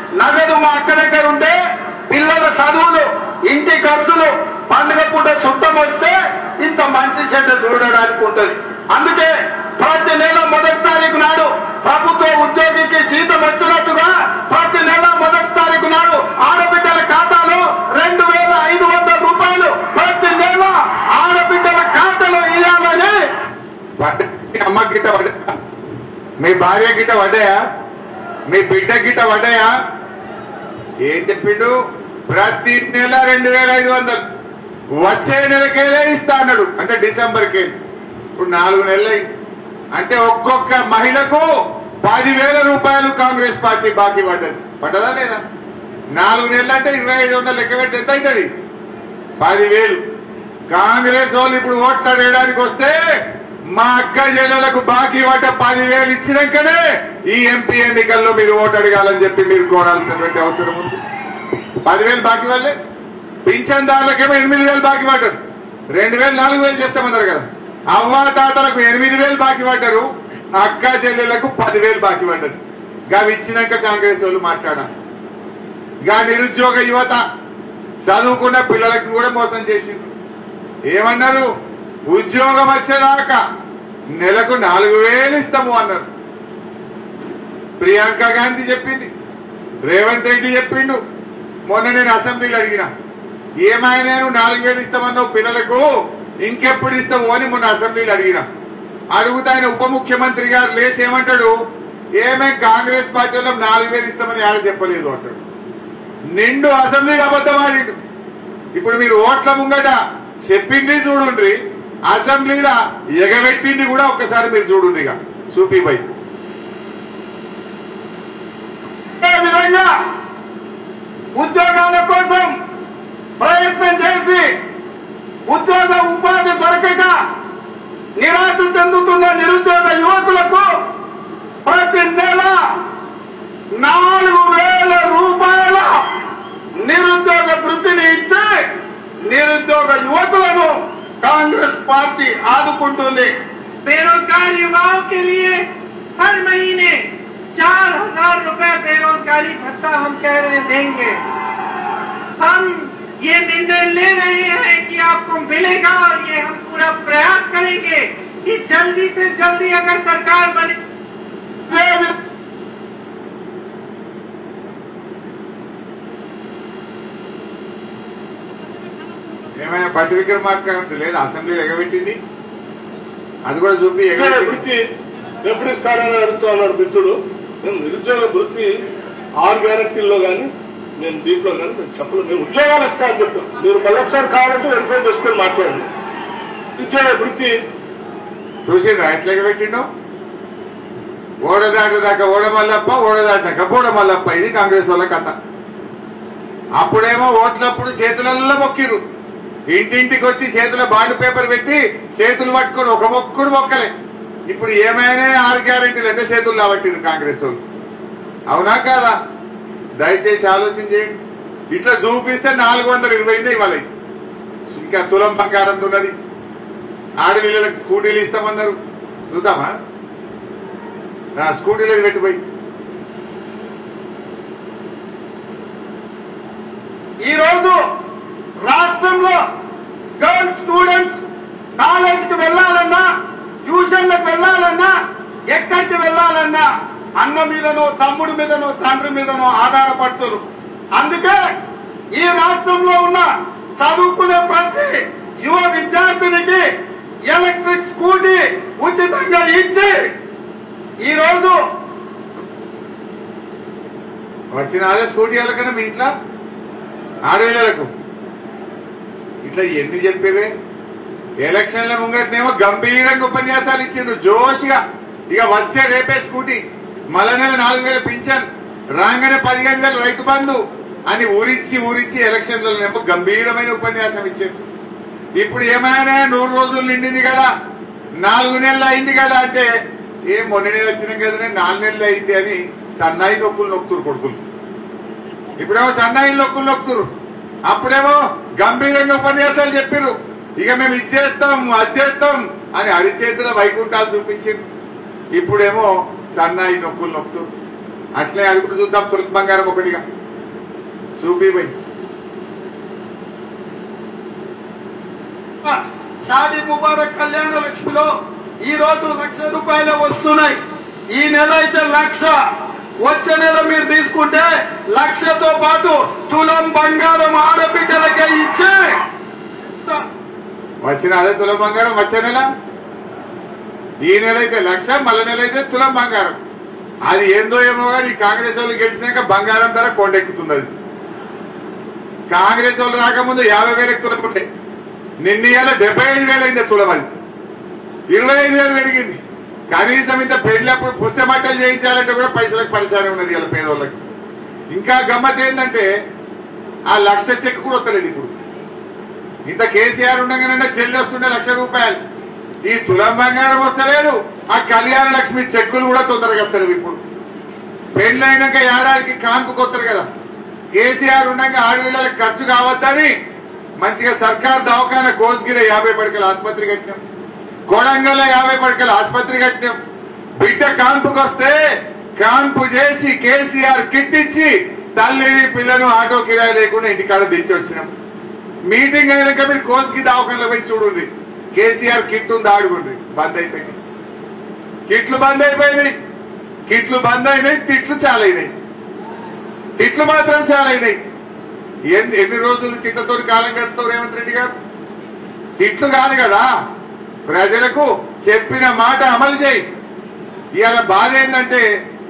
నగదు మా అక్క దగ్గర ఉంటే పిల్లల చదువులు ఇంటి ఖర్చులు పండుగ పూట సుట్టం వస్తే ఇంత మంచి చెడ్డ చూడడానికి ఉంటది అందుకే ప్రతి నెల మొదటి తారీఖు నాడు ప్రభుత్వ ఉద్యోగికి జీతం వచ్చినట్టుగా ప్రతి నెల మొదటి తారీఖు నాడు ఆడబిడ్డల ఖాతాలో రెండు వేల ఐదు వందల రూపాయలు ప్రతి నెల ఆడబిడ్డల ఖాతాలో ఇవ్వాలని పడ్డ- మీ అమ్మ గిట్ట పడ్డా మీ భార్య గిట్ట పడ్డాయా మీ బిడ్డ గిట్ట పడ్డాయా ఏం చెప్పిండు ప్రతి నెల రెండు వేల ఐదు వందలు వచ్చే నెలకేలే ఇస్తా అన్నాడు అంటే డిసెంబర్కి ఇప్పుడు నాలుగు నెలలు అయింది. అంటే ఒక్కొక్క మహిళకు పదివేల రూపాయలు కాంగ్రెస్ పార్టీ బాకీ పడ్డది పడ్డదా లేదా నాలుగు నెలలు అంటే ఇరవై ఐదు వందలు లెక్క పెడితే ఎంత అవుతుంది పదివేలు కాంగ్రెస్ వాళ్ళు ఇప్పుడు ఓట్లు అడగడానికి వస్తే మా అక్క చెల్లెలకు బాకీ పడ్డ పదివేలు ఇచ్చినాకనే ఈ ఎంపీ ఎన్నికల్లో మీరు ఓటు అడగాలని చెప్పి మీరు కోరాల్సినటువంటి అవసరం ఉంది పదివేలు బాకీ వాళ్ళే పింఛన్దారులకేమో ఎనిమిది వేలు బాకీ పడ్డారు రెండు వేలు నాలుగు వేలు చేస్తామన్నారు కదా అవ్వ తాతలకు ఎనిమిది వేలు బాకీ పడ్డారు అక్క చెల్లెలకు పదివేలు బాకీ పడ్డది అవి ఇచ్చినాక కాంగ్రెస్ వాళ్ళు మాట్లాడాలి గా నిరుద్యోగ యువత చదువుకున్న పిల్లలకు కూడా మోసం చేసిండ్రు ఏమన్నారు ఉద్యోగం వచ్చేదాకా నెలకు నాలుగు వేలు ఇస్తాము అన్నారు ప్రియాంక గాంధీ చెప్పింది రేవంత్ రెడ్డి చెప్పిండు మొన్న నేను అసెంబ్లీలో అడిగిన ఏమైనా నువ్వు నాలుగు వేలు ఇస్తామన్నావు పిల్లలకు ఇంకెప్పుడు ఇస్తావు అని మొన్న అసెంబ్లీలో అడిగిన అడుగుతా ఆయన ఉప ముఖ్యమంత్రి గారు లేచి ఏమంటాడు ఏమేం కాంగ్రెస్ పార్టీ వాళ్ళం నాలుగు వేలు ఇస్తామని ఆడ చెప్పలేదు అంటాడు నిండు అసెంబ్లీలో అబద్ధం ఆడిండు ఇప్పుడు మీరు ఓట్ల ముంగట చెప్పింది చూడుండ్రి అసెంబ్లీలో ఎగబెట్టింది కూడా ఒక్కసారి మీరు చూడుండ్రి ఇక చూపిపై అదే విధంగా ఉద్యోగాల కోసం ప్రయత్నం చేసి ఉద్యోగ ఉపాధి దొరకక నిరాశ చెందుతున్న నిరుద్యోగ యువకులకు ప్రతి నెల నాలుగు వేల రూపాయల నిరుద్యోగ వృత్తిని ఇచ్చి నిరుద్యోగ యువకులను కాంగ్రెస్ పార్టీ ఆదుకుంటుంది बेरोजगार युवाओं के लिए हर महीने चार हजार रूपए बेरोजगारी भत्ता हम कह रहे हैं देंगे हम ये निर्णय ले रहे हैं कि आपको मिलेगा और ये हम पूरा प्रयास करेंगे कि जल्दी से जल्दी अगर सरकार बने ఏమైనా బట్టి విక్రమార్క లేదా అసెంబ్లీలో ఎగబెట్టింది అది కూడా చూపి నిరుద్యోగ ఎగబెట్టింది వృత్తి ఎప్పుడు ఇస్తారని అడుగుతా ఉన్నాడు మిత్రుడు నేను నిరుద్యోగ వృత్తి ఆరు గ్యారంటీల్లో కానీ నేను దీంట్లో కానీ నేను చెప్పలేదు నేను ఉద్యోగాలు ఇస్తానని చెప్పాను మీరు మళ్ళొకసారి కావాలంటే వెరిఫై చేసుకొని మాట్లాడండి నిరుద్యోగ వృత్తి చూసిండ్రా ఎట్లా ఎగబెట్టిండో ఓడదాట దాకా ఓడమల్లప్ప ఓడదాటాక బోడమల్లప్ప ఇది కాంగ్రెస్ వాళ్ళ కథ అప్పుడేమో ఓట్లప్పుడు చేతులల్లో మొక్కిరు ఇంటింటికి వచ్చి చేతుల బాండ్ పేపర్ పెట్టి చేతులు పట్టుకొని ఒక మొక్కుడు మొక్కలే ఇప్పుడు ఏమైనా ఆరు గ్యారెంటీలు అంటే చేతులు కాబట్టిరు కాంగ్రెస్ వాళ్ళు అవునా కాదా దయచేసి ఆలోచన చేయండి ఇట్లా చూపిస్తే నాలుగు వందల ఇరవై ఇవాళ ఇంకా తులం బంగారం ఉన్నది ఆడపిల్లలకు స్కూటీలు ఇస్తామన్నారు చూద్దామా నా స్కూటీలో పెట్టిపోయి ఈ రోజు రాష్ట్రంలో గర్ల్స్ స్టూడెంట్స్ కాలేజీకి వెళ్ళాలన్నా ట్యూషన్లకు వెళ్ళాలన్నా ఎక్కడికి వెళ్ళాలన్నా అన్న మీదనో తమ్ముడి మీదనో తండ్రి మీదనో ఆధారపడుతున్నారు అందుకే ఈ రాష్ట్రంలో ఉన్న చదువుకునే ప్రతి యువ విద్యార్థినికి ఎలక్ట్రిక్ స్కూటీ ఉచితంగా ఇచ్చి ఈ రోజు వచ్చిన అదే స్కూటీ వాళ్ళకన్నా మీ ఇంట్లో ఆడపిల్లలకు ఇట్లా ఎన్ని చెప్పేదే ఎలక్షన్ల ముంగటనేమో గంభీరంగా ఉపన్యాసాలు ఇచ్చిండ్రు జోష్గా ఇక వచ్చే రేపే స్కూటీ మల నెల నాలుగు వేల పింఛన్ రాగానే పదిహేను వేల రైతు బంధు అని ఊరించి ఊరించి ఎలక్షన్లనేమో గంభీరమైన ఉపన్యాసం ఇచ్చారు ఇప్పుడు ఏమైనా నూరు రోజులు నిండింది కదా నాలుగు నెలలు అయింది కదా అంటే ఏం మొన్న నెల వచ్చినాం కదనే నాలుగు నెలలు అయింది అని సన్నాయి నొక్కులు నొక్కుతురు కొడుకులు ఇప్పుడేమో సన్నాయి నొక్కులు నొక్కుతురు అప్పుడేమో గంభీరంగా ఉపన్యాసాలు చెప్పారు ఇక మేము ఇచ్చేస్తాం అది చేస్తాం అని అరిచేతుల వైకుంఠాలు చూపించింది ఇప్పుడేమో సన్నాయి నొక్కులు నొక్కుతురు అట్లే అది కూడా చూద్దాం తులసి బంగారం ఒకటిగా చూపిపోయి షాదీ ముబారక్ కళ్యాణ లక్ష్మిలో ఈ రోజు లక్ష రూపాయలు వస్తున్నాయి ఈ నెల అయితే లక్ష వచ్చే నెల మీరు తీసుకుంటే లక్షతో పాటు తులం బంగారం ఆడబిడ్డలకే ఇచ్చే వచ్చిన అదే తులం బంగారం వచ్చే నెల ఈ నెల అయితే లక్ష మళ్ళీ నెల అయితే తులం బంగారం అది ఏందో ఏమో కానీ ఈ కాంగ్రెస్ వాళ్ళు గెలిచినాక బంగారం ధర కొండెక్కుతుంది అది కాంగ్రెస్ వాళ్ళు రాకముందు యాభై వేలకు తులం ఉంటే నిన్న ఇవాళ డెబ్బై ఐదు వేలు అయింది తులం అది ఇరవై ఐదు వేలు పెరిగింది కనీసం ఇంత పెళ్ళప్పుడు పుస్తక బట్టలు చేయించాలంటే కూడా పైసలకు పరిశానే ఉన్నది ఇలా పేదవాళ్ళకి ఇంకా గమ్మత్ ఏంటంటే ఆ లక్ష చెక్ కూడా వస్తలేదు ఇప్పుడు ఇంత కేసీఆర్ ఉండగానే చెల్లి వస్తుండే లక్ష రూపాయలు ఈ తులం బంగారం వస్తలేదు ఆ కళ్యాణ లక్ష్మి చెక్కులు కూడా తొందరగా వస్తలేవు ఇప్పుడు పెళ్ళైనాక ఏడాదికి కాన్పుకి వస్తారు కదా కేసీఆర్ ఉండగా ఆడపిల్లలకు ఖర్చు కావద్దని మంచిగా సర్కార్ దవాఖాన కోసుగిర యాభై పడకల ఆసుపత్రి కట్టినాం కొడంగల్ యాభై పడకల ఆసుపత్రి కట్టినాం బిడ్డ కాన్పుకి వస్తే కాన్పు చేసి కేసీఆర్ కిట్ ఇచ్చి తల్లిని పిల్లను ఆటో కిరాయి లేకుండా ఇంటికాడ దించి వచ్చినాం మీటింగ్ అయినాక మీరు కోసుకి దవాఖానలో పోయి చూడండి కేసీఆర్ కిట్ ఉంది ఆడుకోండి బంద్ అయిపోయింది కిట్లు బంద్ అయిపోయినాయి కిట్లు బంద్ అయినాయి తిట్లు చాలా అయినాయి తిట్లు మాత్రం చాలా అయినాయి ఎన్ని ఎన్ని రోజులు తిట్లతో కాలం గడుపుతావు రేవంత్ రెడ్డి గారు తిట్లు కాదు కదా ప్రజలకు చెప్పిన మాట అమలు చేయి ఇవాళ బాధ ఏంటంటే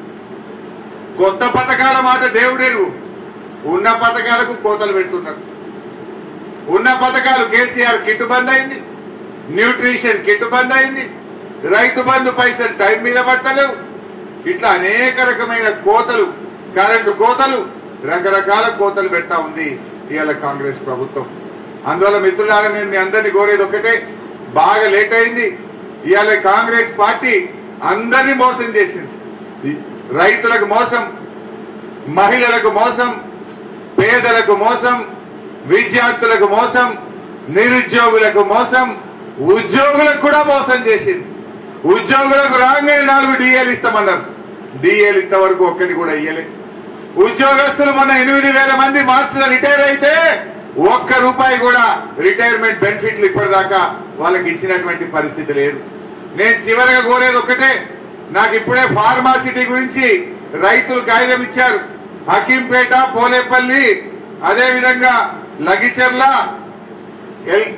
కొత్త పథకాల మాట దేవుడేరు ఉన్న పథకాలకు కోతలు పెడుతున్నారు ఉన్న పథకాలు కేసీఆర్ కిట్టు బంద్ అయింది న్యూట్రిషన్ కిట్టు బంద్ అయింది రైతు బంధు పైసలు టైం మీద పట్టలేవు ఇట్లా అనేక రకమైన కోతలు కరెంటు కోతలు రకరకాల కోతలు పెడతా ఉంది ఇవాళ కాంగ్రెస్ ప్రభుత్వం అందువల్ల మిత్రులారా నేను మీ అందరినీ కోరేది ఒకటే బాగా లేట్ అయింది ఇవాళ కాంగ్రెస్ పార్టీ అందరినీ మోసం చేసింది రైతులకు మోసం మహిళలకు మోసం పేదలకు మోసం విద్యార్థులకు మోసం నిరుద్యోగులకు మోసం ఉద్యోగులకు కూడా మోసం చేసింది ఉద్యోగులకు రాగానే నాలుగు డిఏలు ఇస్తామన్నారు డిఏలు ఇంతవరకు ఒక్కటి కూడా ఇయ్యలే ఉద్యోగస్తులు మొన్న ఎనిమిది వేల మంది మార్చిలో రిటైర్ అయితే ఒక్క రూపాయి కూడా రిటైర్మెంట్ బెనిఫిట్లు ఇప్పటిదాకా వాళ్ళకి ఇచ్చినటువంటి పరిస్థితి లేదు నేను చివరిగా కోరేది ఒక్కటే నాకు ఇప్పుడే ఫార్మాసిటీ గురించి రైతులు కాగితం ఇచ్చారు హకీంపేట పోలేపల్లి అదే విధంగా లగిచెర్ల ఎల్-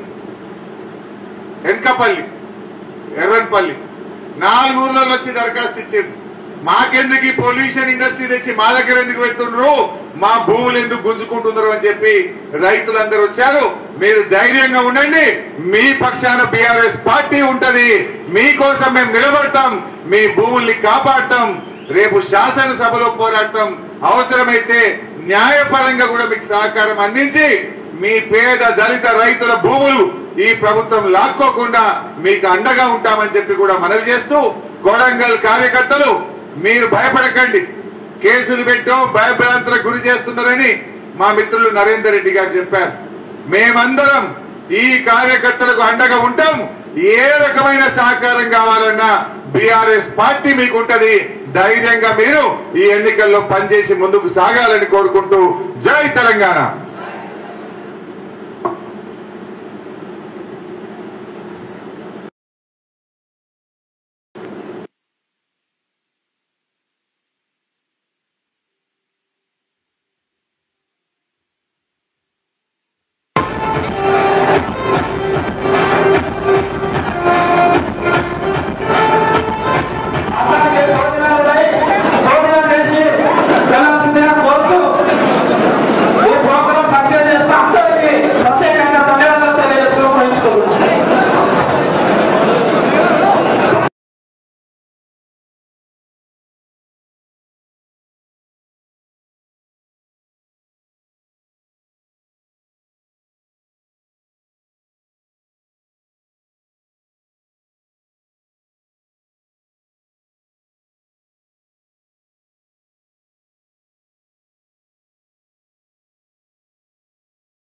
ఎన్కపల్లి ఎర్రన్పల్లి నాలుగు ఊర్లలో వచ్చి దరఖాస్తు ఇచ్చారు మాకెందుకు ఈ పొల్యూషన్ ఇండస్ట్రీ తెచ్చి మా దగ్గర ఎందుకు పెడుతున్నారు మా భూములు ఎందుకు గుంజుకుంటున్నారు అని చెప్పి రైతులందరూ వచ్చారు మీరు ధైర్యంగా ఉండండి మీ పక్షాన బీఆర్ఎస్ పార్టీ ఉంటది మీకోసం మేము నిలబడతాం మీ భూముల్ని కాపాడతాం రేపు శాసనసభలో పోరాడతాం అవసరమైతే న్యాయపరంగా కూడా మీకు సహకారం అందించి మీ పేద దళిత రైతుల భూములు ఈ ప్రభుత్వం లాక్కోకుండా మీకు అండగా ఉంటామని చెప్పి కూడా మనవి చేస్తూ కొడంగల్ కార్యకర్తలు మీరు భయపడకండి కేసులు పెట్టో భయభ్రాంతులకు గురి చేస్తున్నారని మా మిత్రులు నరేందర్ రెడ్డి గారు చెప్పారు మేమందరం ఈ కార్యకర్తలకు అండగా ఉంటాం ఏ రకమైన సహకారం కావాలన్నా బీఆర్ఎస్ పార్టీ మీకు ఉంటది ధైర్యంగా మీరు ఈ ఎన్నికల్లో పనిచేసి ముందుకు సాగాలని కోరుకుంటూ జై తెలంగాణ